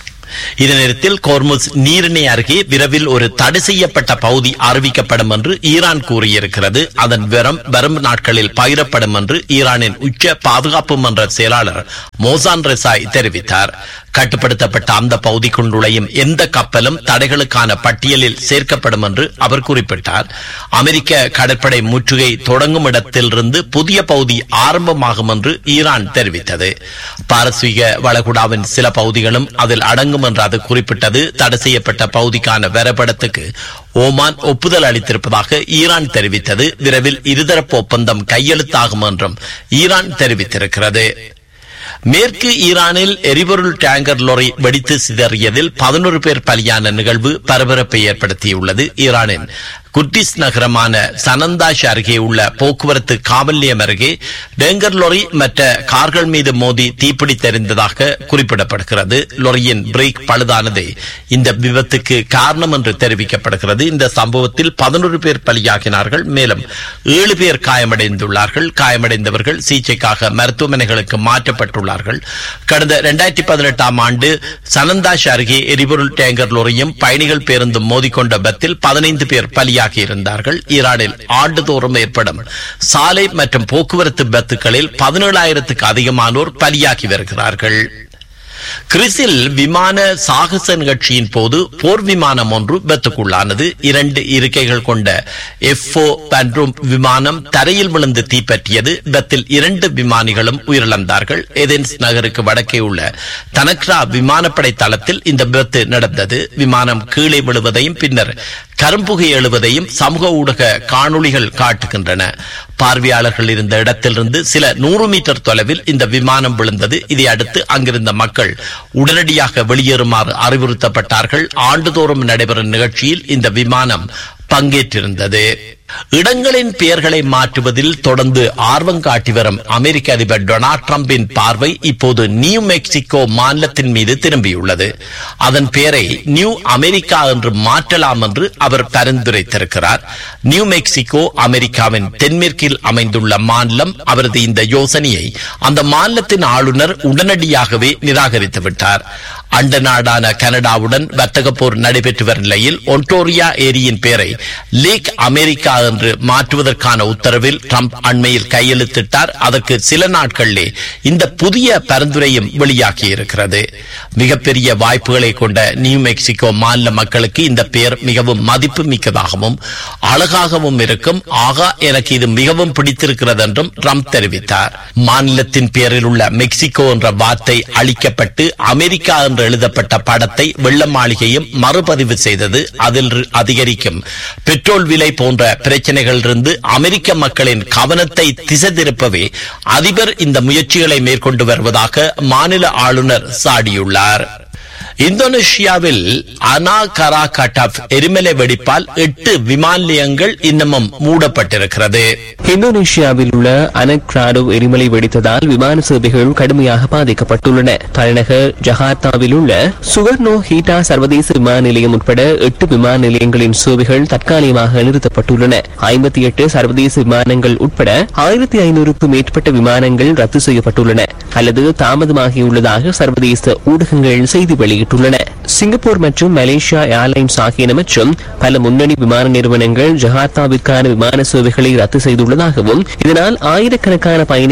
இதே நேரத்தில் கோர்முஸ் நீரிணை அருகே விரைவில் ஒரு தடை செய்யப்பட்ட பகுதி அறிவிக்கப்படும் என்று ஈரான் கூறியிருக்கிறது அதன் விவரம் வரும் நாட்களில் பகிரப்படும் என்று ஈரானின் உச்ச பாதுகாப்பு மன்ற செயலாளர் மோசான் ரெசாய் தெரிவித்தார் கட்டுப்படுத்தப்பட்ட அந்த பகுதிக்குள் நுழையும் எந்த கப்பலும் தடைகளுக்கான பட்டியலில் சேர்க்கப்படும் என்று அவர் குறிப்பிட்டார் அமெரிக்க கடற்படை முற்றுகை தொடங்கும் இடத்திலிருந்து புதிய பகுதி ஆரம்பமாகும் என்று ஈரான் தெரிவித்தது பாரசீக வளைகுடாவின் சில பகுதிகளும் அதில் அடங்கும் என்று அது குறிப்பிட்டது தடை செய்யப்பட்ட பகுதிக்கான வரைபடத்துக்கு ஓமான் ஒப்புதல் அளித்திருப்பதாக ஈரான் தெரிவித்தது விரைவில் இருதரப்பு ஒப்பந்தம் கையெழுத்தாகும் என்றும் ஈரான் தெரிவித்திருக்கிறது மேற்கு ஈரானில் எரிபொருள் டேங்கர் லொரி வெடித்து சிதறியதில் பதினோரு பேர் பலியான நிகழ்வு பரபரப்பை ஏற்படுத்தியுள்ளது ஈரானின் குர்டிஸ் நகரமான சனந்தாஷ் அருகே உள்ள போக்குவரத்து காவல் நிலையம் அருகே டேங்கர் லொரி மற்ற கார்கள் மீது மோதி தீப்பிடித்தெறிந்ததாக குறிப்பிடப்படுகிறது லொரியின் பிரேக் பழுதானதே இந்த விபத்துக்கு காரணம் என்று தெரிவிக்கப்படுகிறது இந்த சம்பவத்தில் பதினோரு பேர் பலியாகினார்கள் மேலும் ஏழு பேர் காயமடைந்துள்ளார்கள் காயமடைந்தவர்கள் சிகிச்சைக்காக மருத்துவமனைகளுக்கு மாற்றப்பட்டுள்ளார்கள் கடந்த இரண்டாயிரத்தி பதினெட்டாம் ஆண்டு சனந்தாஷ் அருகே எரிபொருள் டேங்கர் லொரியும் பயணிகள் பேருந்தும் மோதிக்கொண்ட விபத்தில் பதினைந்து பேர் பலியாகி இருந்தார்கள் ஈரானில் ஆண்டுதோறும் ஏற்படும் சாலை மற்றும் போக்குவரத்து விபத்துகளில் பதினேழாயிரத்துக்கு அதிகமானோர் பலியாகி வருகிறார்கள் கிறிஸில் விமான சாகச நிகழ்ச்சியின் போது போர் விமானம் ஒன்று விபத்துக்குள்ளானது இரண்டு இருக்கைகள் கொண்ட எஃப்ஓ பன்ரூம் விமானம் தரையில் விழுந்து தீப்பற்றியது விபத்தில் இரண்டு விமானிகளும் உயிரிழந்தார்கள் ஏதென்ஸ் நகருக்கு வடக்கே உள்ள தனக்ரா விமானப்படை தளத்தில் இந்த விபத்து நடந்தது விமானம் கீழே விழுவதையும் பின்னர் கரும்புகை எழுவதையும் சமூக ஊடக காணொளிகள் காட்டுகின்றன பார்வையாளர்கள் இருந்த இடத்திலிருந்து சில நூறு மீட்டர் தொலைவில் இந்த விமானம் விழுந்தது இதை அடுத்து அங்கிருந்த மக்கள் உடனடியாக வெளியேறுமாறு அறிவுறுத்தப்பட்டார்கள் ஆண்டுதோறும் நடைபெறும் நிகழ்ச்சியில் இந்த விமானம் பங்கேற்றிருந்தது இடங்களின் பெயர்களை மாற்றுவதில் தொடர்ந்து ஆர்வம் காட்டி வரும் அமெரிக்க அதிபர் டொனால்ட் டிரம்பின் பார்வை இப்போது நியூ மெக்சிகோ மாநிலத்தின் மீது திரும்பியுள்ளது அதன் பெயரை நியூ அமெரிக்கா என்று மாற்றலாம் என்று அவர் பரிந்துரைத்திருக்கிறார் நியூ மெக்சிகோ அமெரிக்காவின் தென்மேற்கில் அமைந்துள்ள மாநிலம் அவரது இந்த யோசனையை அந்த மாநிலத்தின் ஆளுநர் உடனடியாகவே நிராகரித்து விட்டார் அண்ட நாடான கனடாவுடன் வர்த்தக போர் நடைபெற்று வரும் நிலையில் ஒன்டோரியா ஏரியின் பெயரை லேக் அமெரிக்கா என்று மாற்றுவதற்கான உத்தரவில் ட்ரம்ப் அண்மையில் கையெழுத்திட்டார் அதற்கு சில நாட்களிலே இந்த புதிய பரிந்துரையும் வெளியாகி இருக்கிறது மிகப்பெரிய வாய்ப்புகளை கொண்ட நியூ மெக்சிகோ மாநில மக்களுக்கு இந்த பெயர் மிகவும் மதிப்பு மிக்கதாகவும் அழகாகவும் இருக்கும் ஆகா எனக்கு இது மிகவும் பிடித்திருக்கிறது என்றும் ட்ரம்ப் தெரிவித்தார் மாநிலத்தின் பெயரில் உள்ள மெக்சிகோ என்ற வார்த்தை அளிக்கப்பட்டு அமெரிக்கா என்று எழுதப்பட்ட படத்தை வெள்ள மாளிகையும் மறுபதிவு செய்தது அதில் அதிகரிக்கும் பெட்ரோல் விலை போன்ற பிரச்சனைகளிலிருந்து அமெரிக்க மக்களின் கவனத்தை திசை திருப்பவே அதிபர் இந்த முயற்சிகளை மேற்கொண்டு வருவதாக மாநில ஆளுநர் சாடியுள்ளார் இந்தோனேஷியாவில் அனா கராகட்டப் எரிமலை வெடிப்பால் எட்டு விமான நிலையங்கள் இன்னமும் மூடப்பட்டிருக்கிறது இந்தோனேஷியாவில் உள்ள அனக்ராடோ எரிமலை வெடித்ததால் விமான சேவைகள் கடுமையாக பாதிக்கப்பட்டுள்ளன தலைநகர் ஜகார்த்தாவில் உள்ள சுகர்னோ ஹீட்டா சர்வதேச விமான நிலையம் உட்பட எட்டு விமான நிலையங்களின் சேவைகள் தற்காலிகமாக நிறுத்தப்பட்டுள்ளன ஐம்பத்தி எட்டு சர்வதேச விமானங்கள் உட்பட ஆயிரத்தி ஐநூறுக்கும் மேற்பட்ட விமானங்கள் ரத்து செய்யப்பட்டுள்ளன அல்லது தாமதமாகியுள்ளதாக சர்வதேச ஊடகங்கள் செய்தி வெளியிட்டுள்ளன சிங்கப்பூர் மற்றும் மலேசியா ஏர்லைன்ஸ் ஆகியன மற்றும் பல முன்னணி விமான நிறுவனங்கள் ஜகார்த்தாவிற்கான விமான சேவைகளை ரத்து செய்துள்ளதாகவும் இதனால் ஆயிரக்கணக்கான பயணிகள்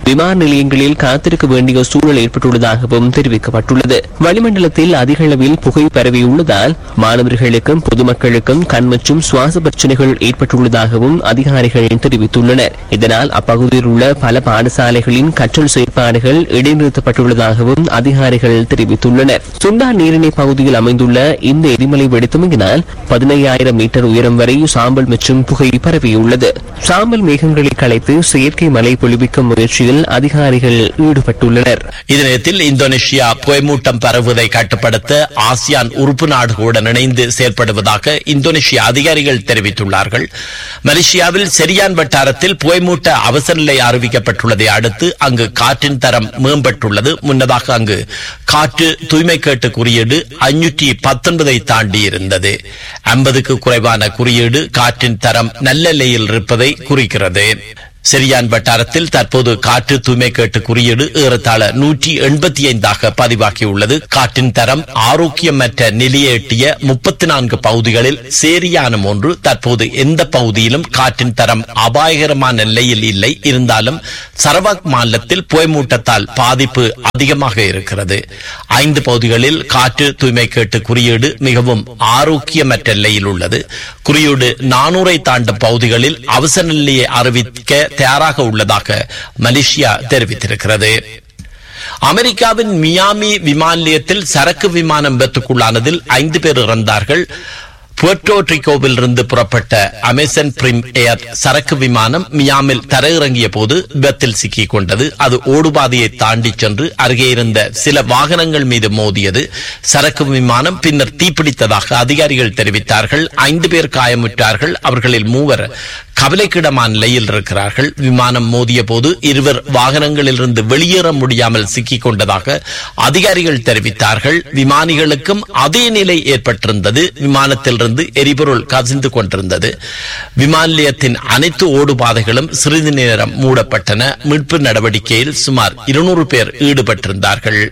விமான நிலையங்களில் காத்திருக்க வேண்டிய சூழல் ஏற்பட்டுள்ளதாகவும் தெரிவிக்கப்பட்டுள்ளது வளிமண்டலத்தில் அதிக அளவில் புகை பரவியுள்ளதால் மாணவர்களுக்கும் பொதுமக்களுக்கும் கண் மற்றும் சுவாச பிரச்சனைகள் ஏற்பட்டுள்ளதாகவும் அதிகாரிகள் தெரிவித்துள்ளனர் இதனால் அப்பகுதியில் உள்ள பல பாடசாலைகளின் கற்றல் செயற்பாடுகள் இடைநிறுத்தப்பட்டுள்ளதாகவும் அதிகாரிகள் தெரிவித்துள்ளனர் சுண்டான் நீரிணை பகுதியில் அமைந்துள்ள இந்த எரிமலை வெடித்துமையினால் பதினையாயிரம் மீட்டர் உயரம் வரை சாம்பல் மற்றும் புகை பரவியுள்ளது சாம்பல் மேகங்களை கலைத்து செயற்கை மழை பொழிவிக்கும் முயற்சியில் அதிகாரிகள் ஈடுபட்டுள்ளனர் இதனத்தில் இந்தோனேஷியா புகைமூட்டம் பரவுவதை கட்டுப்படுத்த ஆசியான் உறுப்பு நாடுகளுடன் இணைந்து செயல்படுவதாக இந்தோனேஷிய அதிகாரிகள் தெரிவித்துள்ளார்கள் மலேசியாவில் செரியான் வட்டாரத்தில் புகைமூட்ட அவசர நிலை அறிவிக்கப்பட்டுள்ளதை அடுத்து அங்கு காற்றின் தரம் மேம்பட்டுள்ளது முன்னதாக அங்கு காற்று தூய்மை கேட்டு குறியீடு ஐநூற்றி பத்தொன்பதை தாண்டி இருந்தது ஐம்பதுக்கு குறைவான குறியீடு காற்றின் தரம் நல்ல நிலையில் இருப்பதை குறிக்கிறது செரியான் வட்டாரத்தில் தற்போது காற்று தூய்மை கேட்டு குறியீடு ஏறத்தாழ நூற்றி எண்பத்தி ஐந்தாக பதிவாகியுள்ளது காற்றின் தரம் ஆரோக்கியமற்ற நிலையை எட்டிய முப்பத்தி நான்கு பகுதிகளில் சேரியானம் ஒன்று தற்போது எந்த பகுதியிலும் காற்றின் தரம் அபாயகரமான நிலையில் இல்லை இருந்தாலும் சரவாக் மாநிலத்தில் புகைமூட்டத்தால் பாதிப்பு அதிகமாக இருக்கிறது ஐந்து பகுதிகளில் காற்று தூய்மை கேட்டு குறியீடு மிகவும் ஆரோக்கியமற்ற நிலையில் உள்ளது குறியீடு நானூறை தாண்டும் பகுதிகளில் அவசர நிலையை அறிவிக்க தயாராக உள்ளதாக மலேசியா தெரிவித்திருக்கிறது அமெரிக்காவின் மியாமி விமான நிலையத்தில் சரக்கு விமானம் விபத்துக்குள்ளானதில் ஐந்து பேர் இறந்தார்கள் புவர்டோட்ரிகோவில் இருந்து புறப்பட்ட அமேசன் பிரிம் ஏர் சரக்கு விமானம் மியாமில் தரையிறங்கிய போது விபத்தில் சிக்கிக் கொண்டது அது ஓடுபாதையை தாண்டி சென்று அருகே இருந்த சில வாகனங்கள் மீது மோதியது சரக்கு விமானம் பின்னர் தீப்பிடித்ததாக அதிகாரிகள் தெரிவித்தார்கள் ஐந்து பேர் காயமுற்றார்கள் அவர்களில் மூவர் கவலைக்கிடமான நிலையில் இருக்கிறார்கள் விமானம் மோதிய போது இருவர் வாகனங்களில் இருந்து வெளியேற முடியாமல் சிக்கிக் கொண்டதாக அதிகாரிகள் தெரிவித்தார்கள் விமானிகளுக்கும் அதே நிலை ஏற்பட்டிருந்தது விமானத்திலிருந்து எரிபொருள் கசிந்து கொண்டிருந்தது விமான நிலையத்தின் அனைத்து ஓடுபாதைகளும் சிறிது நேரம் மூடப்பட்டன மீட்பு நடவடிக்கையில் சுமார் இருநூறு பேர் ஈடுபட்டிருந்தார்கள்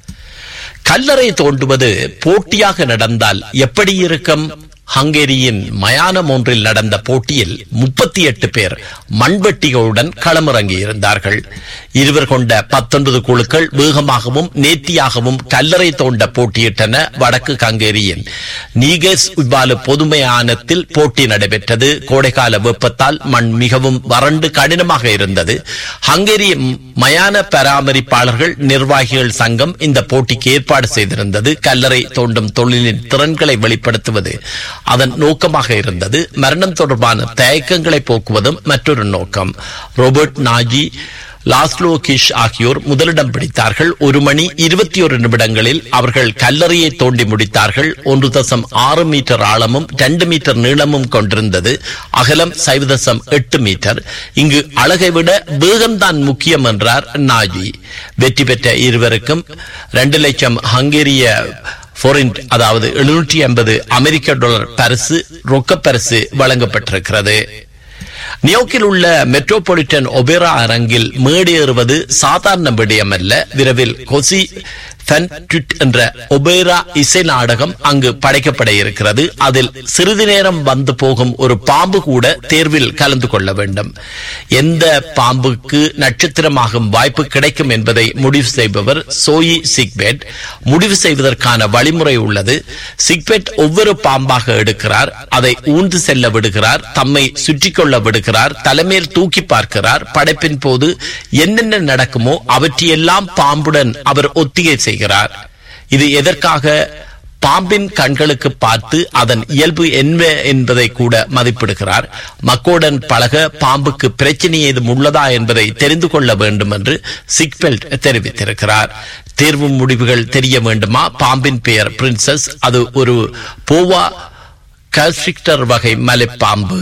கல்லறை தோண்டுவது போட்டியாக நடந்தால் எப்படி இருக்கும் ஹங்கேரியின் மயானம் ஒன்றில் நடந்த போட்டியில் முப்பத்தி எட்டு பேர் மண்வெட்டிகளுடன் களமிறங்கியிருந்தார்கள் இருவர் கொண்ட பத்தொன்பது குழுக்கள் வேகமாகவும் நேர்த்தியாகவும் கல்லறை தோண்ட போட்டியிட்டன வடக்கு ஹங்கேரியின் நீகஸ் உபாலு பொதுமையானத்தில் போட்டி நடைபெற்றது கோடைக்கால வெப்பத்தால் மண் மிகவும் வறண்டு கடினமாக இருந்தது ஹங்கேரி மயான பராமரிப்பாளர்கள் நிர்வாகிகள் சங்கம் இந்த போட்டிக்கு ஏற்பாடு செய்திருந்தது கல்லறை தோண்டும் தொழிலின் திறன்களை வெளிப்படுத்துவது அதன் நோக்கமாக இருந்தது மரணம் தொடர்பான தயக்கங்களை போக்குவதும் மற்றொரு நோக்கம் ரோபர்ட் நாஜி லாஸ்லோ கிஷ் ஆகியோர் முதலிடம் பிடித்தார்கள் ஒரு மணி இருபத்தி ஒரு நிமிடங்களில் அவர்கள் கல்லறையை தோண்டி முடித்தார்கள் ஒன்று தசம் ஆறு மீட்டர் ஆழமும் இரண்டு மீட்டர் நீளமும் கொண்டிருந்தது அகலம் சைவ தசம் எட்டு மீட்டர் இங்கு அழகை விட வேகம்தான் முக்கியம் என்றார் நாஜி வெற்றி பெற்ற இருவருக்கும் இரண்டு லட்சம் ஹங்கேரிய ஃபோரிண்ட் அதாவது எழுநூற்றி ஐம்பது அமெரிக்க டாலர் பரிசு ரொக்க பரிசு வழங்கப்பட்டிருக்கிறது நியோக்கில் உள்ள மெட்ரோபாலிட்டன் ஒபேரா அரங்கில் மேடேறுவது சாதாரண விடயம் அல்ல விரைவில் கொசி ஃபன்ட்விட் என்ற ஒபேரா இசை நாடகம் அங்கு படைக்கப்பட இருக்கிறது அதில் சிறிது நேரம் வந்து போகும் ஒரு பாம்பு கூட தேர்வில் கலந்து கொள்ள வேண்டும் எந்த பாம்புக்கு நட்சத்திரமாகும் வாய்ப்பு கிடைக்கும் என்பதை முடிவு செய்பவர் சோயி சிக்பெட் முடிவு செய்வதற்கான வழிமுறை உள்ளது சிக்பெட் ஒவ்வொரு பாம்பாக எடுக்கிறார் அதை ஊந்து செல்ல விடுகிறார் தம்மை சுற்றி கொள்ள விடுகிறார் தலைமையில் தூக்கி பார்க்கிறார் படைப்பின் போது என்னென்ன நடக்குமோ அவற்றையெல்லாம் பாம்புடன் அவர் ஒத்திகை செய்கிறார் இது எதற்காக பாம்பின் கண்களுக்கு பார்த்து அதன் இயல்பு என்ன என்பதை கூட மதிப்பிடுகிறார் மக்களுடன் பழக பாம்புக்கு பிரச்சனை ஏதும் உள்ளதா என்பதை தெரிந்து கொள்ள வேண்டும் என்று சிக்பெல்ட் தெரிவித்திருக்கிறார் தேர்வு முடிவுகள் தெரிய வேண்டுமா பாம்பின் பெயர் பிரின்சஸ் அது ஒரு போவா கல்ஸ்ட்ரிக்டர் வகை மலைப்பாம்பு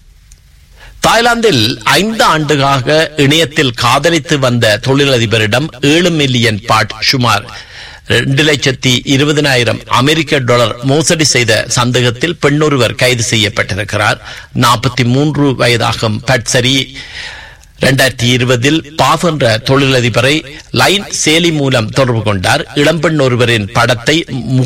தாய்லாந்தில் ஐந்து ஆண்டுகாக இணையத்தில் காதலித்து வந்த தொழிலதிபரிடம் ஏழு மில்லியன் பாட் சுமார் இரண்டு லட்சத்தி இருபதினாயிரம் அமெரிக்க டாலர் மோசடி செய்த சந்தேகத்தில் பெண்ணொருவர் கைது செய்யப்பட்டிருக்கிறார் நாற்பத்தி மூன்று வயதாகும் பட்சரி இரண்டாயிரத்தி இருபதில் பாஃப் என்ற தொழிலதிபரை லைன் செயலி மூலம் தொடர்பு கொண்டார் இளம்பெண் ஒருவரின் படத்தை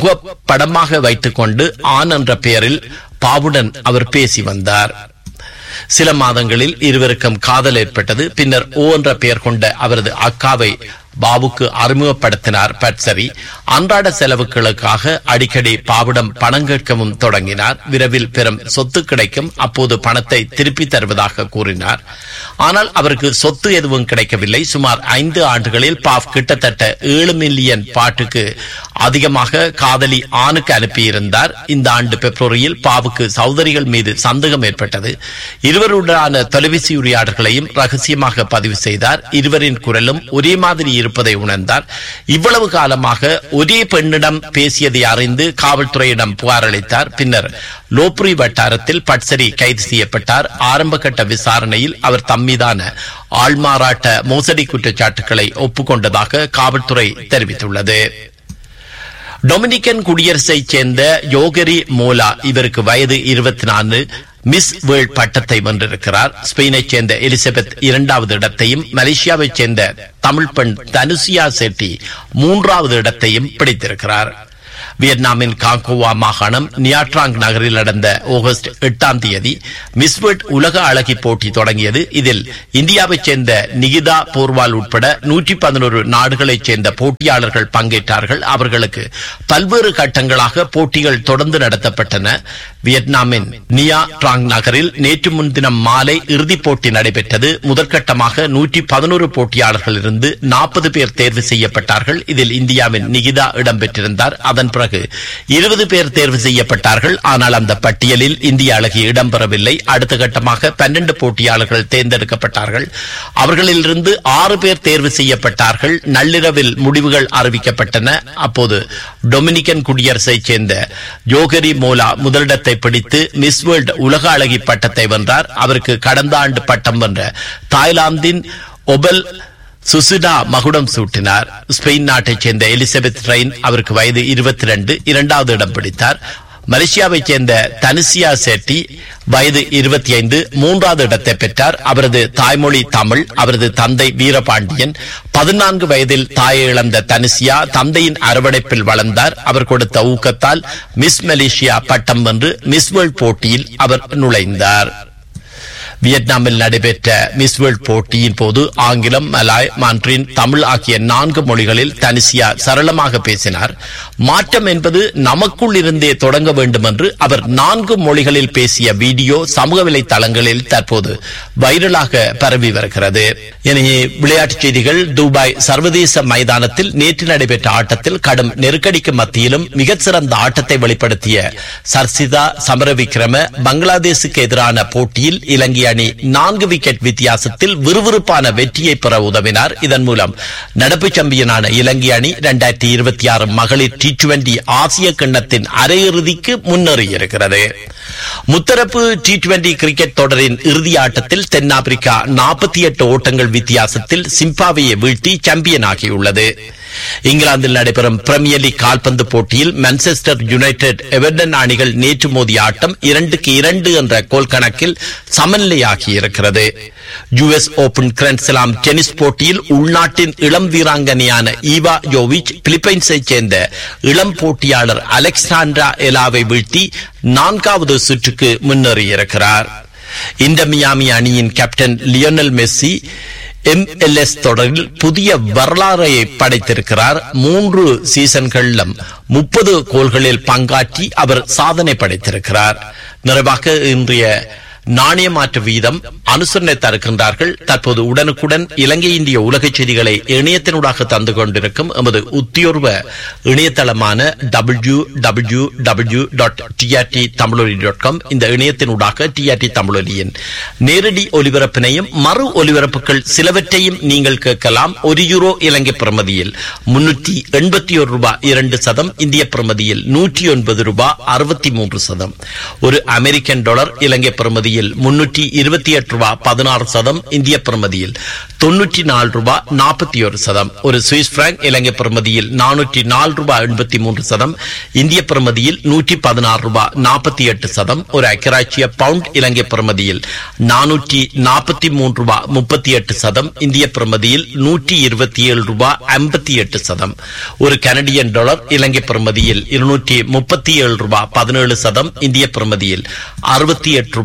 முகப்படமாக வைத்துக் கொண்டு ஆன் என்ற பெயரில் பாவுடன் அவர் பேசி வந்தார் சில மாதங்களில் இருவருக்கும் காதல் ஏற்பட்டது பின்னர் ஓ என்ற பெயர் கொண்ட அவரது அக்காவை பாபுக்கு அறிமுகப்படுத்தினார் பட்சரி அன்றாட செலவுகளுக்காக அடிக்கடி பாவிடம் பணம் கேட்கவும் தொடங்கினார் விரைவில் பெரும் சொத்து கிடைக்கும் அப்போது பணத்தை திருப்பி தருவதாக கூறினார் ஆனால் அவருக்கு சொத்து எதுவும் கிடைக்கவில்லை சுமார் ஐந்து ஆண்டுகளில் பாப் கிட்டத்தட்ட ஏழு மில்லியன் பாட்டுக்கு அதிகமாக காதலி ஆணுக்கு அனுப்பியிருந்தார் இந்த ஆண்டு பிப்ரவரியில் பாவுக்கு சௌதரிகள் மீது சந்தேகம் ஏற்பட்டது இருவருடனான தொலைபேசி உரையாடல்களையும் ரகசியமாக பதிவு செய்தார் இருவரின் குரலும் ஒரே மாதிரி இருப்பதை உணர்ந்தார் இவ்வளவு காலமாக ஒரே பெண்ணிடம் பேசியதை அறிந்து காவல்துறையிடம் புகார் அளித்தார் பின்னர் லோப்ரி வட்டாரத்தில் பட்சரி கைது செய்யப்பட்டார் ஆரம்ப கட்ட விசாரணையில் அவர் தம்மீதான ஆள்மாறாட்ட மோசடி குற்றச்சாட்டுகளை ஒப்புக்கொண்டதாக காவல்துறை தெரிவித்துள்ளது டொமினிக்கன் குடியரசைச் சேர்ந்த யோகரி மோலா இவருக்கு வயது இருபத்தி நான்கு மிஸ் வேர்ல்ட் பட்டத்தை வென்றிருக்கிறார் ஸ்பெயினைச் சேர்ந்த எலிசபெத் இரண்டாவது இடத்தையும் மலேசியாவைச் சேர்ந்த தமிழ் பெண் தனுசியா செட்டி மூன்றாவது இடத்தையும் பிடித்திருக்கிறார் வியட்நாமின் காங்கோவா மாகாணம் நியாட்ராங் நகரில் நடந்த ஆகஸ்ட் எட்டாம் தேதி மிஸ்வெட் உலக அழகி போட்டி தொடங்கியது இதில் இந்தியாவைச் சேர்ந்த நிகிதா போர்வால் உட்பட நூற்றி பதினோரு நாடுகளைச் சேர்ந்த போட்டியாளர்கள் பங்கேற்றார்கள் அவர்களுக்கு பல்வேறு கட்டங்களாக போட்டிகள் தொடர்ந்து நடத்தப்பட்டன வியட்நாமின் நியா ட்ராங் நகரில் நேற்று முன்தினம் மாலை இறுதிப் போட்டி நடைபெற்றது முதற்கட்டமாக நூற்றி பதினோரு போட்டியாளர்கள் இருந்து நாற்பது பேர் தேர்வு செய்யப்பட்டார்கள் இதில் இந்தியாவின் நிகிதா இடம்பெற்றிருந்தார் அதன் பிறகு இருபது பேர் தேர்வு செய்யப்பட்டார்கள் ஆனால் அந்த பட்டியலில் இந்திய அழகி இடம்பெறவில்லை அடுத்த கட்டமாக பன்னெண்டு போட்டியாளர்கள் தேர்ந்தெடுக்கப்பட்டார்கள் அவர்களிலிருந்து ஆறு பேர் தேர்வு செய்யப்பட்டார்கள் நள்ளிரவில் முடிவுகள் அறிவிக்கப்பட்டன அப்போது டொமினிக்கன் குடியரசைச் சேர்ந்த ஜோகரி மோலா முதலிடத்தை பிடித்து மிஸ் வேர்ல்ட் உலக அழகி பட்டத்தை வென்றார் அவருக்கு கடந்த ஆண்டு பட்டம் வென்ற தாய்லாந்தின் ஒபல் சுசிடா மகுடம் சூட்டினார் ஸ்பெயின் நாட்டைச் சேர்ந்த எலிசபெத் ரெயின் அவருக்கு வயது இருபத்தி ரெண்டு இரண்டாவது இடம் பிடித்தார் மலேசியாவைச் சேர்ந்த தனிசியா செட்டி வயது இருபத்தி ஐந்து மூன்றாவது இடத்தை பெற்றார் அவரது தாய்மொழி தமிழ் அவரது தந்தை வீரபாண்டியன் பதினான்கு வயதில் தாயை இழந்த தனிசியா தந்தையின் அரவணைப்பில் வளர்ந்தார் அவர் கொடுத்த ஊக்கத்தால் மிஸ் மலேசியா பட்டம் வென்று மிஸ் வேர்ல்ட் போட்டியில் அவர் நுழைந்தார் வியட்நாமில் நடைபெற்ற மிஸ் வேர்ல்ட் போட்டியின் போது ஆங்கிலம் மலாய் மாண்ட்ரின் தமிழ் ஆகிய நான்கு மொழிகளில் தனிசியா சரளமாக பேசினார் மாற்றம் என்பது நமக்குள் இருந்தே தொடங்க வேண்டும் என்று அவர் நான்கு மொழிகளில் பேசிய வீடியோ சமூக வலைதளங்களில் தற்போது வைரலாக பரவி வருகிறது எனவே விளையாட்டுச் செய்திகள் துபாய் சர்வதேச மைதானத்தில் நேற்று நடைபெற்ற ஆட்டத்தில் கடும் நெருக்கடிக்கு மத்தியிலும் மிகச்சிறந்த ஆட்டத்தை வெளிப்படுத்திய சர்சிதா சமரவிக்ரம பங்களாதேசுக்கு எதிரான போட்டியில் இலங்கை அணி நான்கு விக்கெட் வித்தியாசத்தில் விறுவிறுப்பான வெற்றியை பெற உதவினார் இதன் மூலம் நடப்பு சாம்பியனான இலங்கை அணி இரண்டாயிரத்தி இருபத்தி ஆறு மகளிர் டி டுவெண்டி ஆசிய கிண்ணத்தின் அரையிறுதிக்கு முன்னேறியிருக்கிறது முத்தரப்பு டி டுவெண்டி கிரிக்கெட் தொடரின் இறுதி ஆட்டத்தில் தென்னாப்பிரிக்கா நாற்பத்தி எட்டு ஓட்டங்கள் வித்தியாசத்தில் சிம்பாவையை வீழ்த்தி சாம்பியன் ஆகியுள்ளது இங்கிலாந்தில் நடைபெறும் பிரீமியர் லீக் கால்பந்து போட்டியில் மான்செஸ்டர் யுனைடெட் எவர்டன் அணிகள் நேற்று மோதிய ஆட்டம் இரண்டுக்கு இரண்டு என்ற கோல் கணக்கில் சமநிலையாகியிருக்கிறது யுஎஸ் ஓபன் கிராண்ட்ஸ்லாம் டென்னிஸ் போட்டியில் உள்நாட்டின் இளம் வீராங்கனையான ஈவா யோவிச் பிலிப்பைன்ஸைச் சேர்ந்த இளம் போட்டியாளர் அலெக்சாண்ட்ரா எலாவை வீழ்த்தி நான்காவது சுற்றுக்கு முன்னேறியிருக்கிறார் இந்த மியாமி அணியின் கேப்டன் லியோனல் மெஸ்ஸி எம்எல்எஸ் தொடரில் புதிய வரலாறை படைத்திருக்கிறார் மூன்று சீசன்களிலும் முப்பது கோல்களில் பங்காற்றி அவர் சாதனை படைத்திருக்கிறார் நிறைவாக இன்றைய நாணய மாற்று வீதம் அனுசரணை தருகின்றார்கள் தற்போது உடனுக்குடன் இலங்கை இந்திய உலக செய்திகளை இணையத்தினூடாக தந்து கொண்டிருக்கும் எமது உத்தியோர்வ இணையதளமான W W W dot TRT Tamiloli dot com இந்த இணையத்தினூடாக டிஆர்டி தமிழொலியின் நேரடி ஒலிபரப்பினையும் மறு ஒலிபரப்புகள் சிலவற்றையும் நீங்கள் கேட்கலாம் ஒரு யூரோ இலங்கை பிரமதியில் முன்னூற்றி எண்பத்தி ஒரு ரூபாய் இரண்டு சதம் இந்திய பிரமதியில் நூற்றி ஒன்பது ரூபாய் அறுபத்தி மூன்று சதம் ஒரு அமெரிக்கன் டாலர் இலங்கை பிரமதியில் முன்னூற்றி இருபத்தி எட்டு ரூபாய் பதினாறு சதம் இந்திய பிரமதியில் தொன்னூற்றி நாலு ரூபாய் நாற்பத்தி ஒரு சதம் ஒரு சுவிஸ் பிராங்க் இலங்கை பிரமதியில் நானூற்றி நாலு ரூபாய் எண்பத்தி மூன்று சதம் இந்திய பிரமதியில் நூற்றி பதினாறு ரூபாய் நாற்பத்தி எட்டு சதம் ஒரு அக்கராட்சிய பவுண்ட் இலங்கை பிரமதியில் நானூற்றி நாற்பத்தி மூன்று ரூபாய் முப்பத்தி எட்டு சதம் இந்திய பிரமதியில் நூற்றி இருபத்தி ஏழு ரூபாய் ஐம்பத்தி எட்டு சதம் ஒரு கனடியன் டாலர் இலங்கை பிரமதியில் இருநூற்றி முப்பத்தி ஏழு ரூபாய் பதினேழு சதம் இந்திய பிரமதியில் அறுபத்தி எட்டு ரூபாய்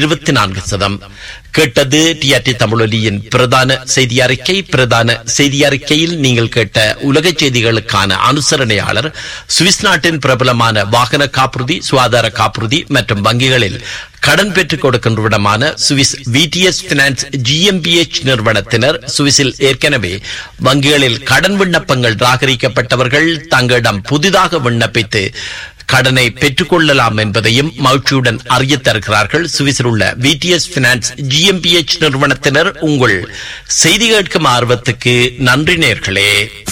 இருபத்தி நான்கு சதம் கேட்டது டிஆர்டி தமிழொலியின் பிரதான செய்தி அறிக்கை பிரதான செய்தி அறிக்கையில் நீங்கள் கேட்ட உலக செய்திகளுக்கான அனுசரணையாளர் சுவிஸ் நாட்டின் பிரபலமான வாகன காப்புறுதி சுகாதார காப்புறுதி மற்றும் வங்கிகளில் கடன் பெற்றுக் கொடுக்கின்ற விடமான சுவிஸ் விடிஎஸ் பினான்ஸ் ஜிஎம்பிஎச் நிறுவனத்தினர் சுவிஸில் ஏற்கனவே வங்கிகளில் கடன் விண்ணப்பங்கள் ராகரிக்கப்பட்டவர்கள் தங்களிடம் புதிதாக விண்ணப்பித்து கடனை பெற்றுக்கொள்ளலாம் என்பதையும் மகிழ்ச்சியுடன் அறியத் தருகிறார்கள் சுவிஸில் உள்ள விடிஎஸ் பினான்ஸ் ஜிஎம்பிஎச் நிறுவனத்தினர் உங்கள் செய்தி கேட்கும் ஆர்வத்துக்கு நன்றி நேர்களே